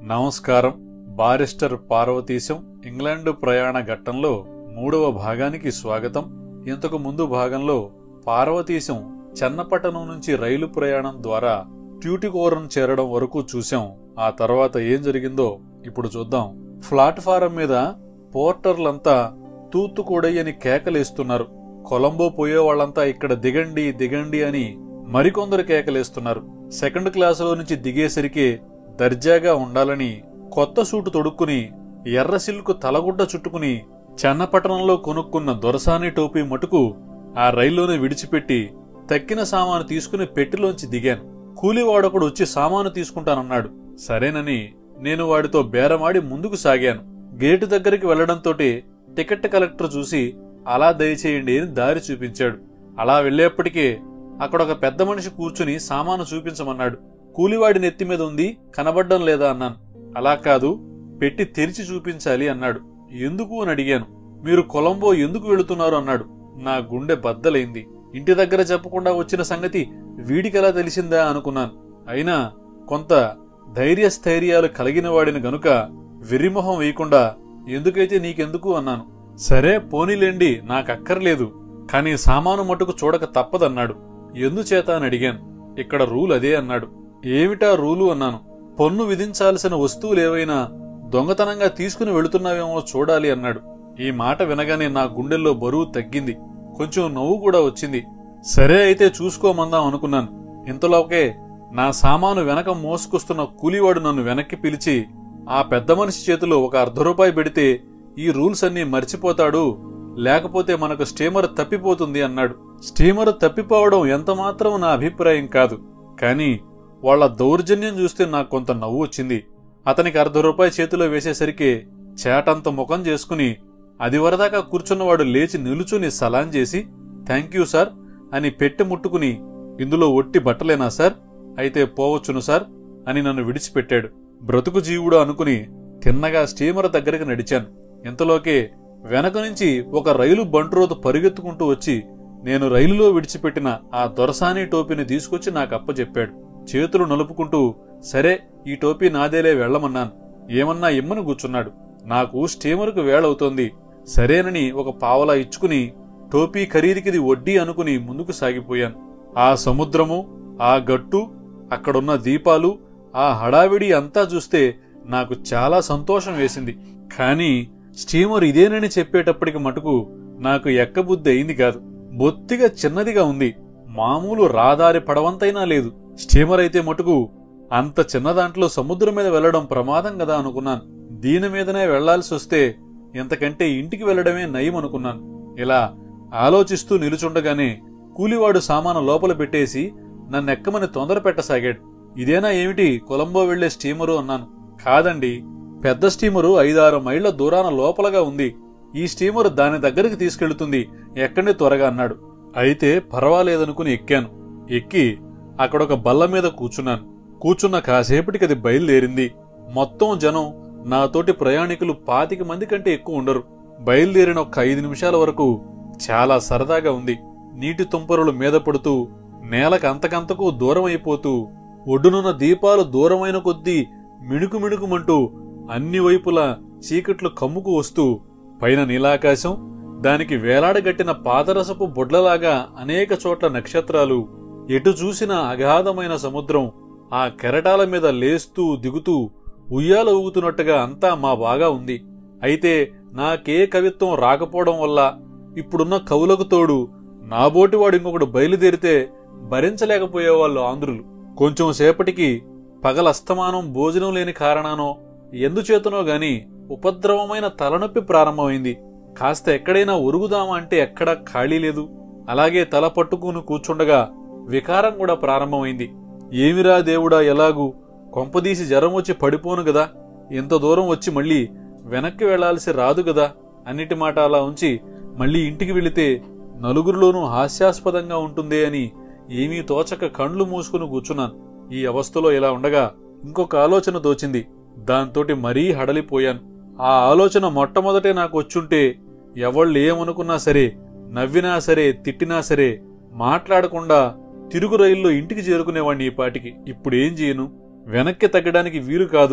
నమస్కారం barrister Parvateesam England ప్రయాణ ఘట్టంలో మూడవ భాగానికి స్వాగతం ఇంతకు ముందు భాగంలో పార్వతీశం చెన్నపట్టణం నుంచి రైలు ప్రయాణం ద్వారా ట్యూటికోరం చేరడం వరకు చూశాం ఆ తర్వాత ఏం జరిగిందో ఇప్పుడు చూద్దాం ప్లాట్ఫారం మీద పోర్టర్లంతా తూత్తుకోడయ్యని కేకలేస్తున్నారు కొలంబో పోయే వాళ్ళంతా ఇక్కడ దిగండి దిగండి అని మరికొందరు కేకలేస్తున్నారు సెకండ్ క్లాసులో నుంచి దిగేసరికి దర్జాగా ఉండాలని కొత్త సూటు తొడుక్కుని ఎర్ర సిల్కు తలగుడ్డ చుట్టుకుని చెన్నపట్టణంలో కొనుక్కున్న దొరసాని టోపీ మటుకు ఆ రైల్లోనే విడిచిపెట్టి తక్కిన సామాను తీసుకుని పెట్టిలోంచి దిగాను కూలివాడొకడు వచ్చి సామాను తీసుకుంటానన్నాడు సరేనని నేను వాడితో బేరమాడి ముందుకు సాగాను గేటు దగ్గరికి వెళ్లడంతోటి టికెట్ కలెక్టర్ చూసి అలా దయచేయండి అని దారి చూపించాడు అలా వెళ్లేప్పటికే అక్కడ ఒక పెద్ద మనిషి కూర్చుని సామాను చూపించమన్నాడు కూలివాడి నెత్తి మీద ఉంది కనబడ్డం లేదా అన్నాను అలా కాదు పెట్టి తెరిచి చూపించాలి అన్నాడు ఎందుకు అని అడిగాను మీరు కొలంబో ఎందుకు వెళుతున్నారు అన్నాడు నా గుండె బద్దలైంది ఇంటి దగ్గర చెప్పకుండా వచ్చిన సంగతి వీడికెలా తెలిసిందా అనుకున్నాను అయినా కొంత ధైర్యస్థైర్యాలు కలిగిన వాడిని గనుక వెర్రిమొహం వేయకుండా ఎందుకైతే నీకెందుకు అన్నాను సరే పోనీలేండి నాకక్కర్లేదు కానీ సామాను మటుకు చూడక తప్పదన్నాడు ఎందుచేత అని అడిగాను ఇక్కడ రూల్ అదే అన్నాడు ఏమిటా రూలు అన్నాను పన్ను విధించాల్సిన వస్తువులేవైనా దొంగతనంగా తీసుకుని వెళుతున్నావేమో చూడాలి అన్నాడు ఈ మాట వినగానే నా గుండెల్లో బరువు తగ్గింది కొంచెం నవ్వు కూడా వచ్చింది సరే అయితే చూసుకోమందాం అనుకున్నాను ఇంతలోకే నా సామాను వెనక మోసుకొస్తున్న కూలివాడు నన్ను వెనక్కి పిలిచి ఆ పెద్ద మనిషి చేతిలో ఒక అర్ధ రూపాయి పెడితే ఈ రూల్స్ అన్నీ మర్చిపోతాడు లేకపోతే మనకు స్టీమర్ తప్పిపోతుంది అన్నాడు స్టీమర్ తప్పిపోవడం ఎంతమాత్రం నా అభిప్రాయం కాదు కానీ వాళ్ల దౌర్జన్యం చూస్తే నాకు కొంత నవ్వు వచ్చింది అతనికి అర్ధ రూపాయి చేతిలో వేసేసరికి చేటంత ముఖం చేసుకుని అది వరదాకా కూర్చున్నవాడు లేచి నిలుచుని సలాం చేసి థ్యాంక్ యూ సార్ అని పెట్టి ముట్టుకుని ఇందులో ఒట్టి బట్టలేనా సార్ అయితే పోవచ్చును సార్ అని నన్ను విడిచిపెట్టాడు బ్రతుకు జీవుడు అనుకుని తిన్నగా స్టీమర్ దగ్గరికి నడిచాను ఇంతలోకే వెనక నుంచి ఒక రైలు బంట్రోతు పరుగెత్తుకుంటూ వచ్చి నేను రైలులో విడిచిపెట్టిన ఆ దొరసాని టోపీని తీసుకొచ్చి నాకు అప్పచెప్పాడు చేతులు నలుపుకుంటూ సరే ఈ టోపీ నాదేలే వెళ్లమన్నాను ఏమన్నా ఇమ్మని కూర్చున్నాడు నాకు స్టీమర్కు వేళవుతోంది సరేనని ఒక పావలా ఇచ్చుకుని టోపీ ఖరీదుకిది వడ్డీ అనుకుని ముందుకు సాగిపోయాను ఆ సముద్రము ఆ గట్టు అక్కడున్న దీపాలు ఆ హడావిడి అంతా చూస్తే నాకు చాలా సంతోషం వేసింది కానీ స్టీమర్ ఇదేనని చెప్పేటప్పటికి మటుకు నాకు ఎక్కబుద్ధి అయింది కాదు బొత్తిగా చిన్నదిగా ఉంది మామూలు రాదారి పడవంతైనా లేదు స్టీమర్ అయితే మటుకు అంత చిన్న దాంట్లో సముద్రం మీద వెళ్లడం ప్రమాదం కదా అనుకున్నాను దీని మీదనే వెళ్లాల్సి వస్తే ఇంతకంటే ఇంటికి వెళ్లడమే నయం అనుకున్నాను ఇలా ఆలోచిస్తూ నిలుచుండగానే కూలివాడు సామాను లోపల పెట్టేసి నన్నెక్కమని తొందర పెట్టసాగాడు ఇదేనా ఏమిటి కొలంబో వెళ్లే స్టీమరు అన్నాను కాదండి పెద్ద స్టీమరు ఐదారు మైళ్ల దూరాన లోపలగా ఉంది ఈ స్టీమరు దాని దగ్గరికి తీసుకెళ్తుంది ఎక్కడి త్వరగా అన్నాడు అయితే పర్వాలేదనుకుని ఎక్కాను ఎక్కి అక్కడొక బల్ల మీద కూర్చున్నాను కూర్చున్న కాసేపటికి అది బయలుదేరింది మొత్తం జనం నాతోటి ప్రయాణికులు పాతిక మంది కంటే ఎక్కువ ఉండరు బయలుదేరిన ఒక ఐదు నిమిషాల వరకు చాలా సరదాగా ఉంది నీటి తుంపరులు మీద పడుతూ నేలకు అంతకంతకు దూరం అయిపోతూ ఒడ్డునున్న దీపాలు దూరమైన కొద్దీ మిణుకు మిణుకుమంటూ అన్ని వైపులా చీకట్లు కమ్ముకు వస్తూ పైన నీలాకాశం దానికి వేలాడగట్టిన పాదరసపు బొడ్లలాగా అనేక చోట్ల నక్షత్రాలు ఎటు చూసిన అగాధమైన సముద్రం ఆ కెరటాల మీద లేస్తూ దిగుతూ ఉయ్యాల ఊగుతున్నట్టుగా అంతా మా బాగా ఉంది అయితే నాకే కవిత్వం రాకపోవడం వల్ల ఇప్పుడున్న కవులకు తోడు నాబోటివాడు ఇంకొకడు బయలుదేరితే భరించలేకపోయేవాళ్ళు ఆంధ్రులు కొంచెం సేపటికి పగలస్తమానం భోజనం లేని కారణానో ఎందుచేతనో గాని ఉపద్రవమైన తలనొప్పి ప్రారంభమైంది కాస్త ఎక్కడైనా ఒరుగుదామా అంటే ఎక్కడా ఖాళీ లేదు అలాగే తల పట్టుకుని కూర్చుండగా వికారం కూడా ప్రారంభమైంది ఏమిరా దేవుడా ఎలాగూ కొంపదీసి జ్వరం వచ్చి పడిపోను గదా ఇంత దూరం వచ్చి మళ్ళీ వెనక్కి వెళ్లాల్సి రాదు గదా అన్నిటి మాట అలా ఉంచి మళ్ళీ ఇంటికి వెళితే నలుగురిలోనూ హాస్యాస్పదంగా ఉంటుందే అని ఏమీ తోచక కండ్లు మూసుకుని కూర్చున్నాను ఈ అవస్థలో ఇలా ఉండగా ఇంకొక ఆలోచన దోచింది దాంతోటి మరీ హడలిపోయాను ఆ ఆలోచన మొట్టమొదటే నాకు వచ్చుంటే ఎవళ్ళు ఏమనుకున్నా సరే నవ్వినా సరే తిట్టినా సరే మాట్లాడకుండా తిరుగు రైల్లో ఇంటికి చేరుకునేవాణ్ణి ఈ పాటికి ఇప్పుడేం చేయను వెనక్కి తగ్గడానికి వీలు కాదు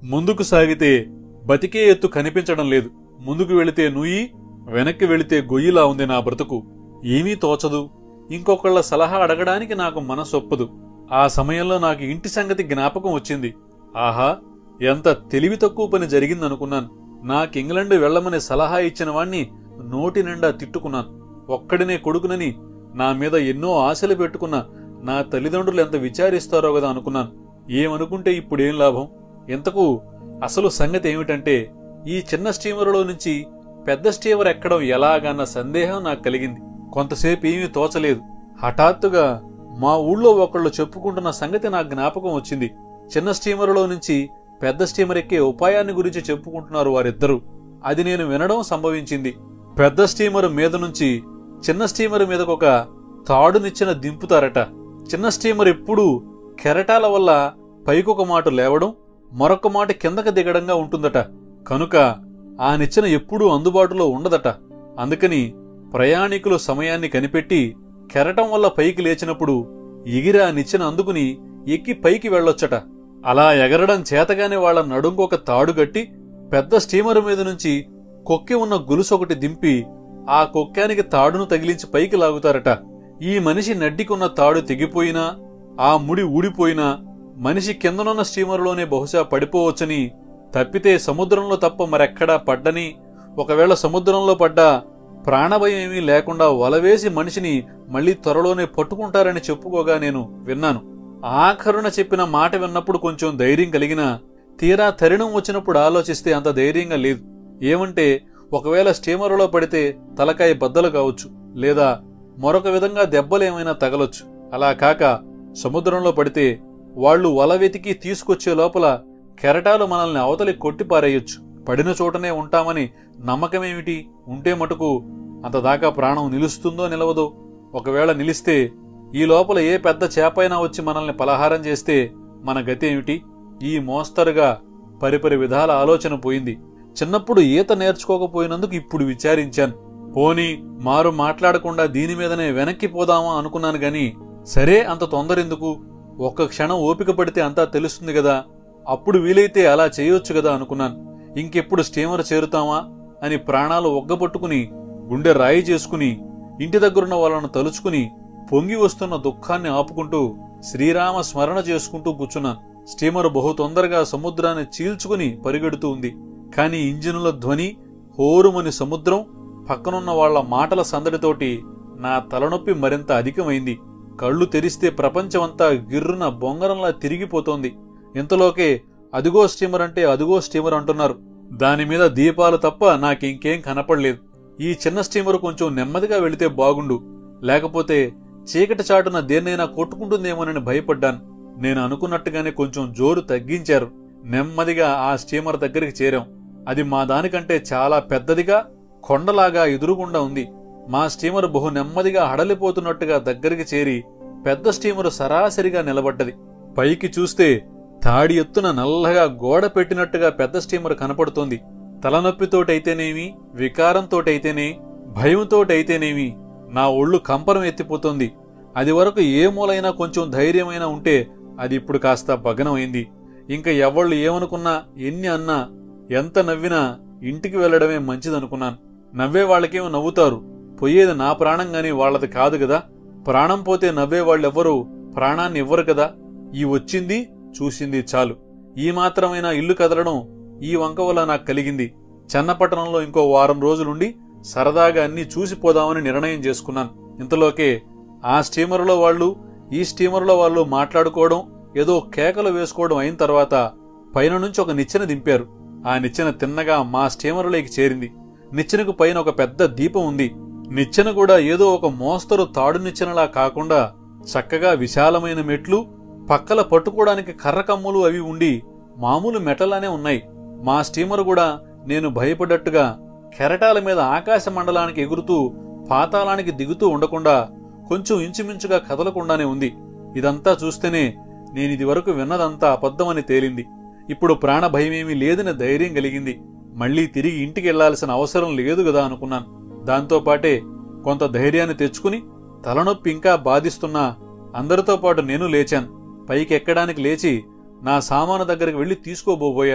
ముందుకు సాగితే బతికే ఎత్తు కనిపించడం లేదు ముందుకు వెళితే నుయ్యి వెనక్కి వెళితే గొయ్యిలా ఉంది నా బ్రతుకు ఏమీ తోచదు ఇంకొకళ్ళ సలహా అడగడానికి నాకు మనసొప్పదు ఆ సమయంలో నాకు ఇంటి సంగతి జ్ఞాపకం వచ్చింది ఆహా ఎంత తెలివి తక్కువ పని జరిగిందనుకున్నాను నాకు ఇంగ్లండ్ వెళ్లమని సలహా ఇచ్చిన వాణ్ణి నోటి నిండా తిట్టుకున్నాను ఒక్కడినే కొడుకునని నా మీద ఎన్నో ఆశలు పెట్టుకున్న నా తల్లిదండ్రులు ఎంత విచారిస్తారో కదా అనుకున్నాను ఏమనుకుంటే ఇప్పుడేం లాభం ఇంతకు అసలు సంగతి ఏమిటంటే ఈ చిన్న స్టీమరులో నుంచి పెద్ద స్టీమర్ ఎక్కడం ఎలాగన్న సందేహం నాకు కలిగింది కొంతసేపు ఏమీ తోచలేదు హఠాత్తుగా మా ఊళ్ళో ఒకళ్ళు చెప్పుకుంటున్న సంగతి నాకు జ్ఞాపకం వచ్చింది చిన్న స్టీమరులో నుంచి పెద్ద స్టీమర్ ఎక్కే ఉపాయాన్ని గురించి చెప్పుకుంటున్నారు వారిద్దరూ అది నేను వినడం సంభవించింది పెద్ద స్టీమర్ మీద నుంచి చిన్న స్టీమర్ మీదకొక తాడునిచ్చిన దింపుతారట చిన్న స్టీమర్ ఎప్పుడూ కెరటాల వల్ల పైకొక మాట లేవడం మరొక మాట కిందకు దిగడంగా ఉంటుందట కనుక ఆ నిచ్చెన ఎప్పుడూ అందుబాటులో ఉండదట అందుకని ప్రయాణికులు సమయాన్ని కనిపెట్టి కెరటం వల్ల పైకి లేచినప్పుడు ఎగిరి ఆ నిచ్చెన అందుకుని ఎక్కి పైకి వెళ్ళొచ్చట అలా ఎగరడం చేతగానే వాళ్ల నడుంకొక తాడు గట్టి పెద్ద స్టీమర్ మీద నుంచి కొక్కి ఉన్న గొలుసొకటి దింపి ఆ కొక్కానికి తాడును తగిలించి పైకి లాగుతారట ఈ మనిషి నడ్డికున్న తాడు తెగిపోయినా ఆ ముడి ఊడిపోయినా మనిషి కిందనున్న స్టీమర్లోనే బహుశా పడిపోవచ్చని తప్పితే సముద్రంలో తప్ప మరెక్కడా పడ్డని ఒకవేళ సముద్రంలో పడ్డా ప్రాణభయం ఏమీ లేకుండా వలవేసి మనిషిని మళ్లీ త్వరలోనే పట్టుకుంటారని చెప్పుకోగా నేను విన్నాను ఆఖరున చెప్పిన మాట విన్నప్పుడు కొంచెం ధైర్యం కలిగినా తీరా తరుణం వచ్చినప్పుడు ఆలోచిస్తే అంత ధైర్యంగా లేదు ఏమంటే ఒకవేళ స్టీమరులో పడితే తలకాయ బద్దలు కావచ్చు లేదా మరొక విధంగా దెబ్బలేమైనా తగలొచ్చు అలా కాక సముద్రంలో పడితే వాళ్ళు వల వెతికి తీసుకొచ్చే లోపల కెరటాలు మనల్ని అవతలి కొట్టిపారేయొచ్చు పడిన చోటనే ఉంటామని నమ్మకమేమిటి ఉంటే మటుకు అంతదాకా ప్రాణం నిలుస్తుందో నిలవదో ఒకవేళ నిలిస్తే ఈ లోపల ఏ పెద్ద చేపైనా వచ్చి మనల్ని పలహారం చేస్తే మన గతి ఏమిటి ఈ మోస్తరుగా పరిపరి విధాల ఆలోచన పోయింది చిన్నప్పుడు ఈత నేర్చుకోకపోయినందుకు ఇప్పుడు విచారించాను పోని మారు మాట్లాడకుండా దీని మీదనే వెనక్కి పోదామా అనుకున్నాను గాని సరే అంత తొందరెందుకు ఒక్క క్షణం ఓపిక పడితే అంతా తెలుస్తుంది కదా అప్పుడు వీలైతే అలా చేయొచ్చు కదా అనుకున్నాను ఇంకెప్పుడు స్టీమర్ చేరుతామా అని ప్రాణాలు ఒగ్గబట్టుకుని గుండె రాయి చేసుకుని ఇంటి దగ్గరున్న వాళ్ళను తలుచుకుని పొంగి వస్తున్న దుఃఖాన్ని ఆపుకుంటూ శ్రీరామ స్మరణ చేసుకుంటూ కూర్చున్నాను స్టీమర్ బహు తొందరగా సముద్రాన్ని చీల్చుకుని పరిగెడుతూ ఉంది కాని ఇంజినుల ధ్వని హోరుమని సముద్రం పక్కనున్న వాళ్ల మాటల సందడితోటి నా తలనొప్పి మరింత అధికమైంది కళ్ళు తెరిస్తే ప్రపంచమంతా గిర్రున బొంగరంలా తిరిగిపోతోంది ఇంతలోకే అదిగో స్టీమర్ అంటే అదిగో స్టీమర్ అంటున్నారు దాని మీద దీపాలు తప్ప నాకింకేం కనపడలేదు ఈ చిన్న స్టీమర్ కొంచెం నెమ్మదిగా వెళితే బాగుండు లేకపోతే చీకటి చాటున దేన్నైనా కొట్టుకుంటుందేమోనని భయపడ్డాను నేను అనుకున్నట్టుగానే కొంచెం జోరు తగ్గించారు నెమ్మదిగా ఆ స్టీమర్ దగ్గరికి చేరాం అది మా దానికంటే చాలా పెద్దదిగా కొండలాగా ఎదురుగుండా ఉంది మా స్టీమర్ బహు నెమ్మదిగా హడలిపోతున్నట్టుగా దగ్గరికి చేరి పెద్ద స్టీమరు సరాసరిగా నిలబడ్డది పైకి చూస్తే తాడి ఎత్తున నల్లగా గోడ పెట్టినట్టుగా పెద్ద స్టీమర్ కనపడుతోంది తలనొప్పితోటైతేనేమి వికారంతోటైతేనే భయంతోటైతేనేమి నా ఒళ్ళు కంపరం ఎత్తిపోతోంది అది వరకు ఏ మూలైనా కొంచెం ధైర్యమైనా ఉంటే అది ఇప్పుడు కాస్త భగ్నమైంది ఇంకా ఎవళ్ళు ఏమనుకున్నా ఎన్ని అన్నా ఎంత నవ్వినా ఇంటికి వెళ్లడమే మంచిదనుకున్నాను నవ్వే వాళ్ళకేమో నవ్వుతారు పోయేది నా ప్రాణం గాని వాళ్ళది కాదు కదా ప్రాణం పోతే నవ్వే వాళ్ళెవ్వరూ ప్రాణాన్ని ఇవ్వరు కదా ఈ వచ్చింది చూసింది చాలు ఈ మాత్రమైనా ఇల్లు కదలడం ఈ వంక వల్ల నాకు కలిగింది చెన్నపట్టణంలో ఇంకో వారం రోజులుండి సరదాగా అన్నీ చూసిపోదామని నిర్ణయం చేసుకున్నాను ఇంతలోకే ఆ స్టీమరులో వాళ్ళు ఈ స్టీమరులో వాళ్ళు మాట్లాడుకోవడం ఏదో కేకలు వేసుకోవడం అయిన తర్వాత పైన నుంచి ఒక నిచ్చెన దింపారు ఆ నిచ్చెన తిన్నగా మా స్టీమరులోకి చేరింది నిచ్చెనకు పైన ఒక పెద్ద దీపం ఉంది నిచ్చెన కూడా ఏదో ఒక మోస్తరు తాడు నిచ్చెనలా కాకుండా చక్కగా విశాలమైన మెట్లు పక్కల పట్టుకోవడానికి కర్రకమ్ములు అవి ఉండి మామూలు మెటలానే ఉన్నాయి మా స్టీమర్ కూడా నేను భయపడ్డట్టుగా కెరటాల మీద ఆకాశ మండలానికి ఎగురుతూ పాతాళానికి దిగుతూ ఉండకుండా కొంచెం ఇంచుమించుగా కదలకుండానే ఉంది ఇదంతా చూస్తేనే నేనిది వరకు విన్నదంతా అబద్ధమని తేలింది ఇప్పుడు ప్రాణ భయమేమీ లేదని ధైర్యం కలిగింది మళ్లీ తిరిగి ఇంటికి వెళ్లాల్సిన అవసరం లేదు కదా అనుకున్నాను దాంతోపాటే కొంత ధైర్యాన్ని తెచ్చుకుని తలనొప్పి ఇంకా బాధిస్తున్నా అందరితో పాటు నేను లేచాను పైకి ఎక్కడానికి లేచి నా సామాను దగ్గరికి వెళ్లి తీసుకోబోబోయాను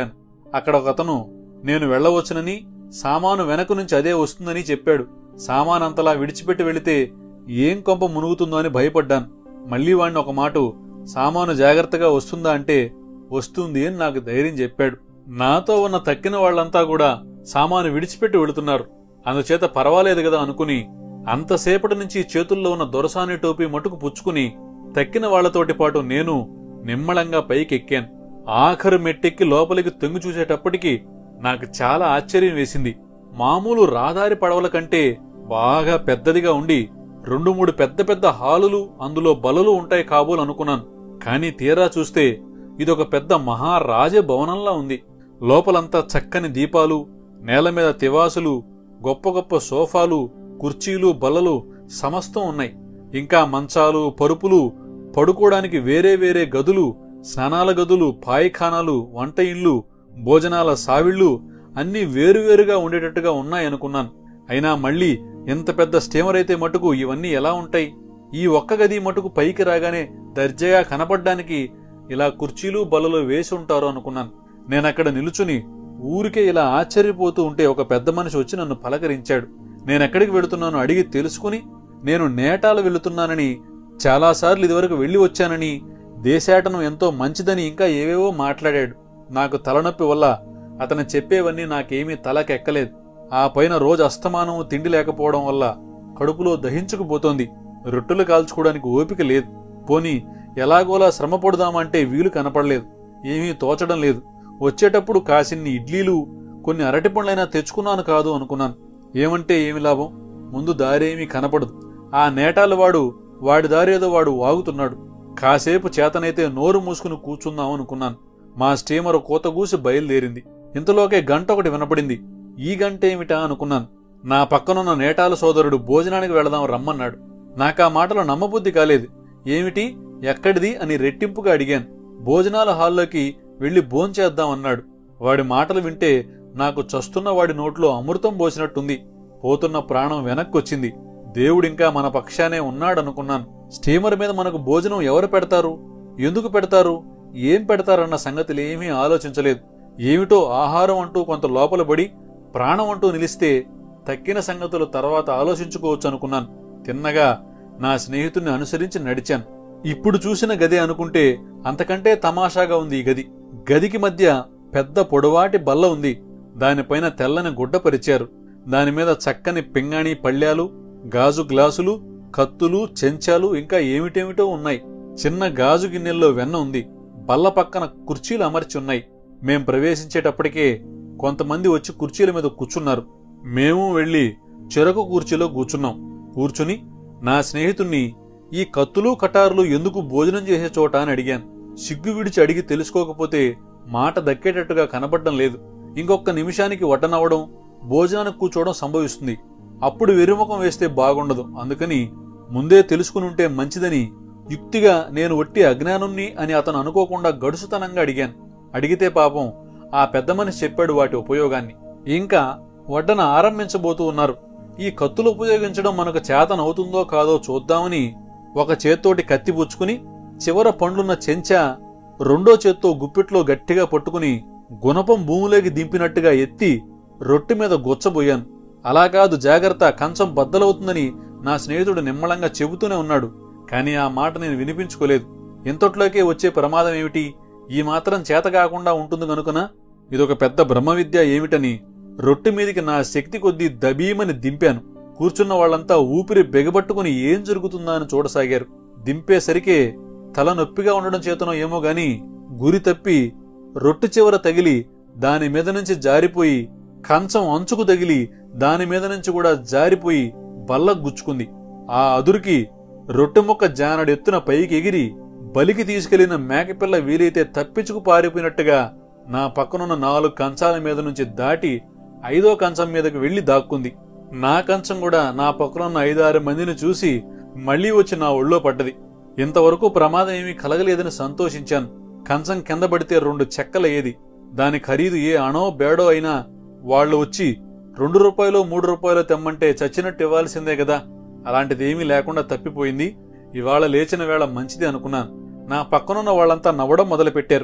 అక్కడ ఒకతను నేను వెళ్ళవచ్చునని సామాను వెనక నుంచి అదే వస్తుందని చెప్పాడు సామాన్ అంతలా విడిచిపెట్టి వెళితే ఏం కొంప మునుగుతుందో అని భయపడ్డాను మళ్ళీ వాణ్ణి ఒక మాట సామాను జాగ్రత్తగా వస్తుందా అంటే వస్తుంది అని నాకు ధైర్యం చెప్పాడు నాతో ఉన్న తక్కిన వాళ్ళంతా కూడా సామాను విడిచిపెట్టి వెళుతున్నారు అందుచేత పర్వాలేదు కదా అనుకుని అంతసేపటి నుంచి చేతుల్లో ఉన్న దొరసాని టోపీ మటుకు పుచ్చుకుని తక్కిన వాళ్లతోటి పాటు నేను నిమ్మళంగా పైకెక్కాను ఆఖరు మెట్టెక్కి లోపలికి తొంగి చూసేటప్పటికి నాకు చాలా ఆశ్చర్యం వేసింది మామూలు రాదారి పడవల కంటే బాగా పెద్దదిగా ఉండి రెండు మూడు పెద్ద పెద్ద హాలులు అందులో బలలు ఉంటాయి కాబోలు అనుకున్నాను కానీ తీరా చూస్తే ఇదొక పెద్ద మహారాజ భవనంలా ఉంది లోపలంతా చక్కని దీపాలు నేల మీద తివాసులు గొప్ప గొప్ప సోఫాలు కుర్చీలు బల్లలు సమస్తం ఉన్నాయి ఇంకా మంచాలు పరుపులు పడుకోవడానికి వేరే వేరే గదులు స్నానాల గదులు పాయిఖానాలు వంట ఇళ్ళు భోజనాల సావిళ్ళు అన్నీ వేరువేరుగా ఉండేటట్టుగా ఉన్నాయనుకున్నాను అయినా మళ్ళీ ఎంత పెద్ద స్టీమర్ అయితే మటుకు ఇవన్నీ ఎలా ఉంటాయి ఈ ఒక్క గది మటుకు పైకి రాగానే దర్జాగా కనపడ్డానికి ఇలా కుర్చీలు బల్లలు వేసి ఉంటారు అనుకున్నాను నేనక్కడ నిలుచుని ఊరికే ఇలా ఆశ్చర్యపోతూ ఉంటే ఒక పెద్ద మనిషి వచ్చి నన్ను పలకరించాడు నేనెక్కడికి వెళుతున్నానో అడిగి తెలుసుకుని నేను నేటాలు వెళుతున్నానని చాలాసార్లు ఇదివరకు వెళ్ళి వచ్చానని దేశాటనం ఎంతో మంచిదని ఇంకా ఏవేవో మాట్లాడాడు నాకు తలనొప్పి వల్ల అతను చెప్పేవన్నీ నాకేమీ తలకెక్కలేదు ఆ పైన రోజు అస్తమానం తిండి లేకపోవడం వల్ల కడుపులో దహించుకుపోతోంది రొట్టెలు కాల్చుకోవడానికి ఓపిక లేదు పోని ఎలాగోలా శ్రమ పడుదామంటే వీలు కనపడలేదు ఏమీ తోచడం లేదు వచ్చేటప్పుడు కాసిన్ని ఇడ్లీలు కొన్ని అరటి పండ్లైనా తెచ్చుకున్నాను కాదు అనుకున్నాను ఏమంటే ఏమి లాభం ముందు దారేమీ కనపడదు ఆ నేటాల వాడు వాడి దారేదో వాడు వాగుతున్నాడు కాసేపు చేతనైతే నోరు మూసుకుని కూర్చుందాం అనుకున్నాను మా స్టీమర్ కూతగూసి బయలుదేరింది ఇంతలోకే గంట ఒకటి వినపడింది ఈ గంట ఏమిటా అనుకున్నాను నా పక్కనున్న నేటాల సోదరుడు భోజనానికి వెళదాం రమ్మన్నాడు నాకా మాటలు నమ్మబుద్ధి కాలేదు ఏమిటి ఎక్కడిది అని రెట్టింపుగా అడిగాను భోజనాల హాల్లోకి వెళ్లి భోంచేద్దాం అన్నాడు వాడి మాటలు వింటే నాకు చస్తున్న వాడి నోట్లో అమృతం పోసినట్టుంది పోతున్న ప్రాణం వెనక్కొచ్చింది దేవుడింకా మన పక్షానే ఉన్నాడనుకున్నాను స్టీమర్ మీద మనకు భోజనం ఎవరు పెడతారు ఎందుకు పెడతారు ఏం పెడతారన్న సంగతులేమీ ఆలోచించలేదు ఏమిటో ఆహారం అంటూ కొంత లోపల పడి ప్రాణం అంటూ నిలిస్తే తక్కిన సంగతులు తర్వాత ఆలోచించుకోవచ్చు అనుకున్నాను తిన్నగా నా స్నేహితుడిని అనుసరించి నడిచాను ఇప్పుడు చూసిన గది అనుకుంటే అంతకంటే తమాషాగా ఉంది ఈ గది గదికి మధ్య పెద్ద పొడవాటి బల్ల ఉంది దానిపైన తెల్లని గుడ్డ పరిచారు దానిమీద చక్కని పింగాణి పళ్ళ్యాలు గాజు గ్లాసులు కత్తులు చెంచాలు ఇంకా ఏమిటేమిటో ఉన్నాయి చిన్న గాజు గిన్నెల్లో వెన్న ఉంది బల్ల పక్కన కుర్చీలు అమర్చి ఉన్నాయి మేం ప్రవేశించేటప్పటికే కొంతమంది వచ్చి కుర్చీల మీద కూర్చున్నారు మేము వెళ్లి చెరకు కుర్చీలో కూర్చున్నాం కూర్చుని నా స్నేహితుణ్ణి ఈ కత్తులు కటారులు ఎందుకు భోజనం చేసే చోట అని అడిగాను సిగ్గు విడిచి అడిగి తెలుసుకోకపోతే మాట దక్కేటట్టుగా కనబడడం లేదు ఇంకొక నిమిషానికి వడ్డనవ్వడం భోజనానికి కూర్చోవడం సంభవిస్తుంది అప్పుడు వెరుముఖం వేస్తే బాగుండదు అందుకని ముందే తెలుసుకుని ఉంటే మంచిదని యుక్తిగా నేను ఒట్టి అజ్ఞానుణ్ణి అని అతను అనుకోకుండా గడుసుతనంగా అడిగాను అడిగితే పాపం ఆ పెద్ద మనిషి చెప్పాడు వాటి ఉపయోగాన్ని ఇంకా వడ్డన ఆరంభించబోతూ ఉన్నారు ఈ కత్తులు ఉపయోగించడం మనకు చేతనవుతుందో కాదో చూద్దామని ఒక చేత్తోటి కత్తి పుచ్చుకుని చివర పండ్లున్న చెంచా రెండో చేత్తో గుప్పిట్లో గట్టిగా పట్టుకుని గుణపం భూమిలోకి దింపినట్టుగా ఎత్తి రొట్టె మీద గుచ్చబోయాను అలా కాదు జాగ్రత్త కంచం బద్దలవుతుందని నా స్నేహితుడు నిమ్మళంగా చెబుతూనే ఉన్నాడు కానీ ఆ మాట నేను వినిపించుకోలేదు ఇంతట్లోకే వచ్చే ప్రమాదం ఏమిటి ఈ మాత్రం చేత కాకుండా ఉంటుంది గనుకనా ఇదొక పెద్ద బ్రహ్మ విద్య ఏమిటని రొట్టె మీదికి నా శక్తి కొద్దీ దబీమని దింపాను కూర్చున్న వాళ్ళంతా ఊపిరి బెగబట్టుకుని ఏం జరుగుతుందా అని చూడసాగారు దింపేసరికే తల నొప్పిగా ఉండడం చేతనో ఏమో గాని గురి తప్పి రొట్టె చివర తగిలి దాని మీద నుంచి జారిపోయి కంచం అంచుకు తగిలి దాని మీద నుంచి కూడా జారిపోయి బల్ల గుచ్చుకుంది ఆ అదురికి రొట్టె ముక్క జానడెత్తున పైకి ఎగిరి బలికి తీసుకెళ్లిన మేకపిల్ల వీలైతే తప్పించుకు పారిపోయినట్టుగా నా పక్కనున్న నాలుగు కంచాల మీద నుంచి దాటి ఐదో కంచం మీదకు వెళ్లి దాక్కుంది నా కంచం కూడా నా పక్కనున్న ఐదారు మందిని చూసి మళ్లీ వచ్చి నా ఒళ్ళో పడ్డది ఇంతవరకు ప్రమాదం ఏమీ కలగలేదని సంతోషించాను కంచం కింద పడితే రెండు చెక్కలయ్యేది దాని ఖరీదు ఏ అణో బేడో అయినా వాళ్ళు వచ్చి రెండు రూపాయలు మూడు రూపాయలు తెమ్మంటే చచ్చినట్టు ఇవ్వాల్సిందే కదా అలాంటిదేమీ లేకుండా తప్పిపోయింది ఇవాళ లేచిన వేళ మంచిది అనుకున్నాను నా పక్కనున్న వాళ్ళంతా నవ్వడం మొదలుపెట్టారు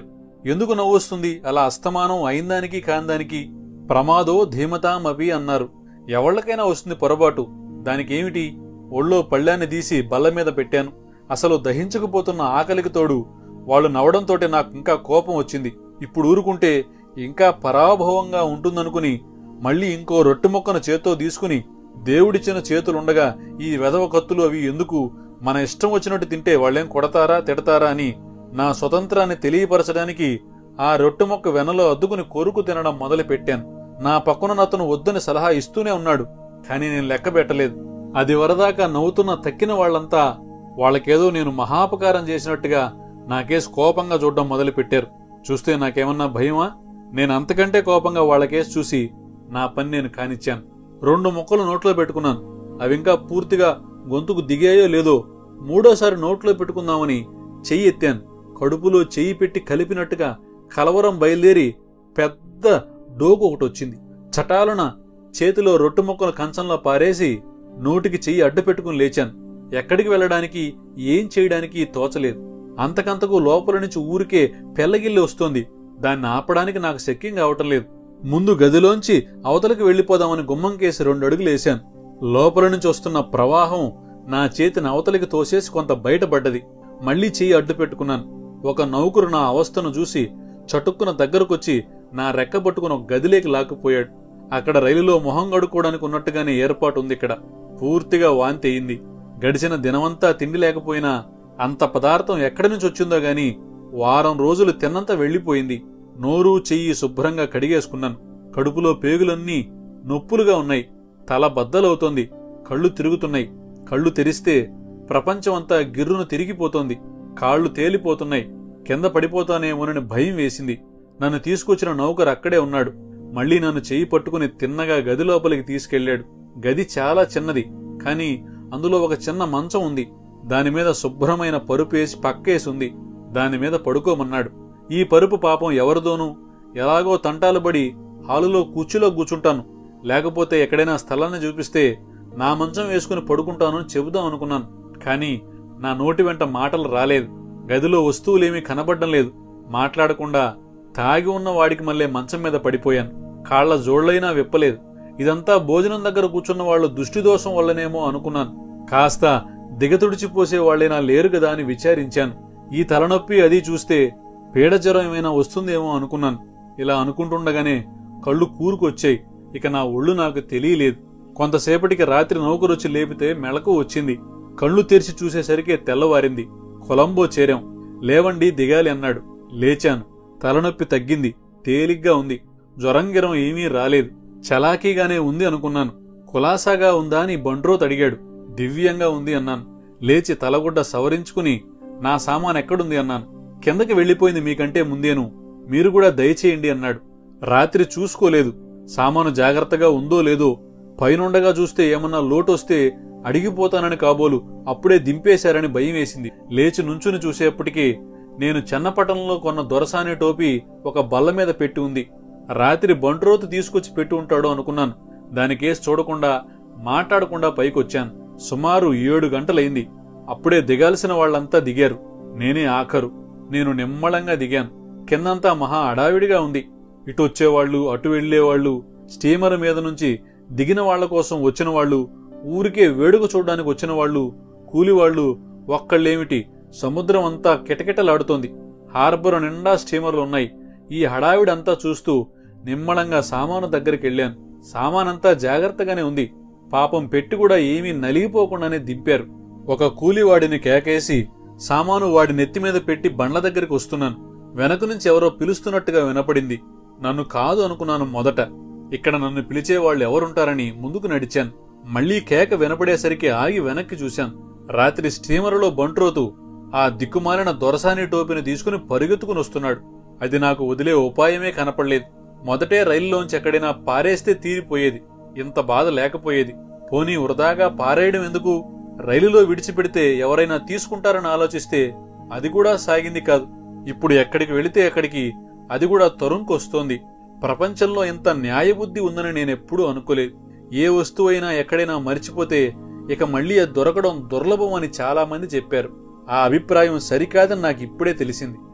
ఎందుకు నవ్వొస్తుంది అలా అస్తమానం అయిందానికి కాందానికి ప్రమాదో ధీమతామపి అన్నారు ఎవళ్ళకైనా వస్తుంది పొరపాటు దానికేమిటి ఒళ్ళో పళ్ళాన్ని తీసి బల్ల మీద పెట్టాను అసలు దహించకపోతున్న ఆకలికి తోడు వాళ్ళు నవ్వడంతోటే నాకు ఇంకా కోపం వచ్చింది ఇప్పుడు ఊరుకుంటే ఇంకా పరాభవంగా ఉంటుందనుకుని మళ్ళీ ఇంకో రొట్టె మొక్కను చేత్తో తీసుకుని దేవుడిచ్చిన చేతులుండగా ఈ వెధవ కత్తులు అవి ఎందుకు మన ఇష్టం వచ్చినట్టు తింటే వాళ్ళేం కొడతారా తిడతారా అని నా స్వతంత్రాన్ని తెలియపరచడానికి ఆ రొట్టె మొక్క వెనలో అద్దుకుని కొరుకు తినడం మొదలు పెట్టాను నా పక్కన అతను వద్దని సలహా ఇస్తూనే ఉన్నాడు కానీ నేను లెక్క పెట్టలేదు అది వరదాకా నవ్వుతున్న తక్కిన వాళ్ళంతా వాళ్ళకేదో నేను మహాపకారం చేసినట్టుగా నాకేసి కోపంగా చూడడం మొదలు పెట్టారు చూస్తే నాకేమన్నా భయమా నేను అంతకంటే కోపంగా వాళ్ళకేసి చూసి నా పని నేను కానిచ్చాను రెండు ముక్కలు నోట్లో పెట్టుకున్నాను అవి ఇంకా పూర్తిగా గొంతుకు దిగాయో లేదో మూడోసారి నోట్లో పెట్టుకుందామని చెయ్యి ఎత్తాను కడుపులో చెయ్యి పెట్టి కలిపినట్టుగా కలవరం బయలుదేరి పెద్ద డోకు ఒకటి వచ్చింది చటాలున చేతిలో రొట్టె ముక్కలు కంచంలో పారేసి నోటికి చెయ్యి అడ్డు పెట్టుకుని లేచాను ఎక్కడికి వెళ్ళడానికి ఏం చేయడానికి తోచలేదు అంతకంతకు లోపల నుంచి ఊరికే పెల్లగిల్లి వస్తోంది దాన్ని ఆపడానికి నాకు శక్యం కావటం లేదు ముందు గదిలోంచి అవతలకి వెళ్లిపోదామని గుమ్మం కేసి రెండు అడుగులు వేశాను లోపల నుంచి వస్తున్న ప్రవాహం నా చేతిని అవతలికి తోసేసి కొంత బయటపడ్డది మళ్లీ చెయ్యి అడ్డు పెట్టుకున్నాను ఒక నౌకరు నా అవస్థను చూసి చటుక్కున దగ్గరకొచ్చి నా రెక్క పట్టుకుని ఒక గదిలోకి లాక్కుపోయాడు అక్కడ రైలులో మొహం గడుకోవడానికి ఉన్నట్టుగానే ఏర్పాటు ఉంది ఇక్కడ పూర్తిగా వాంతి అయింది గడిచిన దినమంతా తిండి లేకపోయినా అంత పదార్థం ఎక్కడి నుంచి వచ్చిందో గాని వారం రోజులు తిన్నంత వెళ్లిపోయింది నోరు చెయ్యి శుభ్రంగా కడిగేసుకున్నాను కడుపులో పేగులన్నీ నొప్పులుగా ఉన్నాయి తల బద్దలవుతోంది కళ్ళు తిరుగుతున్నాయి కళ్ళు తెరిస్తే ప్రపంచమంతా గిర్రును తిరిగిపోతోంది కాళ్ళు తేలిపోతున్నాయి కింద పడిపోతానేమోనని భయం వేసింది నన్ను తీసుకొచ్చిన నౌకరు అక్కడే ఉన్నాడు మళ్ళీ నన్ను చెయ్యి పట్టుకుని తిన్నగా గది లోపలికి తీసుకెళ్లాడు గది చాలా చిన్నది కాని అందులో ఒక చిన్న మంచం ఉంది దానిమీద శుభ్రమైన పరుపు వేసి పక్కేసి ఉంది దానిమీద పడుకోమన్నాడు ఈ పరుపు పాపం ఎవరిదోనూ ఎలాగో తంటాలు పడి హాలులో కూర్చులో కూర్చుంటాను లేకపోతే ఎక్కడైనా స్థలాన్ని చూపిస్తే నా మంచం వేసుకుని పడుకుంటాను అని చెబుదాం అనుకున్నాను కానీ నా నోటి వెంట మాటలు రాలేదు గదిలో వస్తువులేమీ కనబడ్డం లేదు మాట్లాడకుండా తాగి ఉన్న వాడికి మళ్ళీ మంచం మీద పడిపోయాను కాళ్ల జోళ్లైనా విప్పలేదు ఇదంతా భోజనం దగ్గర కూర్చున్న వాళ్ళు దృష్టిదోషం వల్లనేమో అనుకున్నాను కాస్త దిగతుడిచిపోసే వాళ్ళైనా లేరు కదా అని విచారించాను ఈ తలనొప్పి అది చూస్తే పీడజ్వరం ఏమైనా వస్తుందేమో అనుకున్నాను ఇలా అనుకుంటుండగానే కళ్ళు కూరుకొచ్చాయి ఇక నా ఒళ్ళు నాకు తెలియలేదు కొంతసేపటికి రాత్రి నౌకరొచ్చి లేపితే మెళకు వచ్చింది కళ్ళు తెరిచి చూసేసరికి తెల్లవారింది కొలంబో చేరాం లేవండి దిగాలి అన్నాడు లేచాను తలనొప్పి తగ్గింది తేలిగ్గా ఉంది జ్వరంగిరం ఏమీ రాలేదు చలాకీగానే ఉంది అనుకున్నాను కులాసాగా ఉందా అని బండ్రోత్ అడిగాడు దివ్యంగా ఉంది అన్నాను లేచి తలగుడ్డ సవరించుకుని నా సామాన్ ఎక్కడుంది అన్నాను కిందకి వెళ్లిపోయింది మీకంటే ముందేను మీరు కూడా దయచేయండి అన్నాడు రాత్రి చూసుకోలేదు సామాను జాగ్రత్తగా ఉందో లేదో పైనుండగా చూస్తే ఏమన్నా లోటొస్తే అడిగిపోతానని కాబోలు అప్పుడే దింపేశారని భయం వేసింది లేచి నుంచుని చూసేప్పటికీ నేను చెన్నపట్టణంలో కొన్న దొరసాని టోపీ ఒక బల్ల మీద పెట్టి ఉంది రాత్రి బంట్రోతు తీసుకొచ్చి పెట్టి ఉంటాడు అనుకున్నాను దానికేసి చూడకుండా మాట్లాడకుండా పైకొచ్చాను సుమారు ఏడు గంటలైంది అప్పుడే దిగాల్సిన వాళ్ళంతా దిగారు నేనే ఆఖరు నేను నిమ్మళంగా దిగాను కిందంతా మహా అడావిడిగా ఉంది ఇటు వచ్చేవాళ్లు అటు వెళ్లేవాళ్లు స్టీమర్ మీద నుంచి దిగిన వాళ్ల కోసం వచ్చిన వాళ్ళు ఊరికే వేడుక చూడడానికి వచ్చిన వాళ్ళు కూలివాళ్లు ఒక్కళ్ళేమిటి సముద్రం అంతా కిటకిటలాడుతోంది హార్బర్ నిండా స్టీమర్లు ఉన్నాయి ఈ హడావిడంతా చూస్తూ నిమ్మళంగా సామాను దగ్గరికి వెళ్ళాను సామానంతా జాగ్రత్తగానే ఉంది పాపం పెట్టి కూడా ఏమీ నలిగిపోకుండానే దింపారు ఒక కూలివాడిని కేకేసి సామాను వాడి నెత్తి మీద పెట్టి బండ్ల దగ్గరికి వస్తున్నాను వెనక నుంచి ఎవరో పిలుస్తున్నట్టుగా వినపడింది నన్ను కాదు అనుకున్నాను మొదట ఇక్కడ నన్ను పిలిచే వాళ్ళు ఎవరుంటారని ముందుకు నడిచాను మళ్లీ కేక వినపడేసరికి ఆగి వెనక్కి చూశాను రాత్రి స్టీమరులో బంట్రోతు ఆ దిక్కుమాలిన దొరసాని టోపిని తీసుకుని పరుగెత్తుకుని వస్తున్నాడు అది నాకు వదిలే ఉపాయమే కనపడలేదు మొదటే రైల్లోంచి ఎక్కడైనా పారేస్తే తీరిపోయేది ఇంత బాధ లేకపోయేది పోనీ వృధాగా పారేయడం ఎందుకు రైలులో విడిచిపెడితే ఎవరైనా తీసుకుంటారని ఆలోచిస్తే అది కూడా సాగింది కాదు ఇప్పుడు ఎక్కడికి వెళితే ఎక్కడికి అది కూడా తరుంకొస్తోంది ప్రపంచంలో ఇంత న్యాయబుద్ధి ఉందని నేనెప్పుడూ అనుకోలేదు ఏ వస్తువైనా ఎక్కడైనా మరిచిపోతే ఇక మళ్ళీ అది దొరకడం దుర్లభం అని చాలా మంది చెప్పారు ఆ అభిప్రాయం సరికాదని నాకు ఇప్పుడే తెలిసింది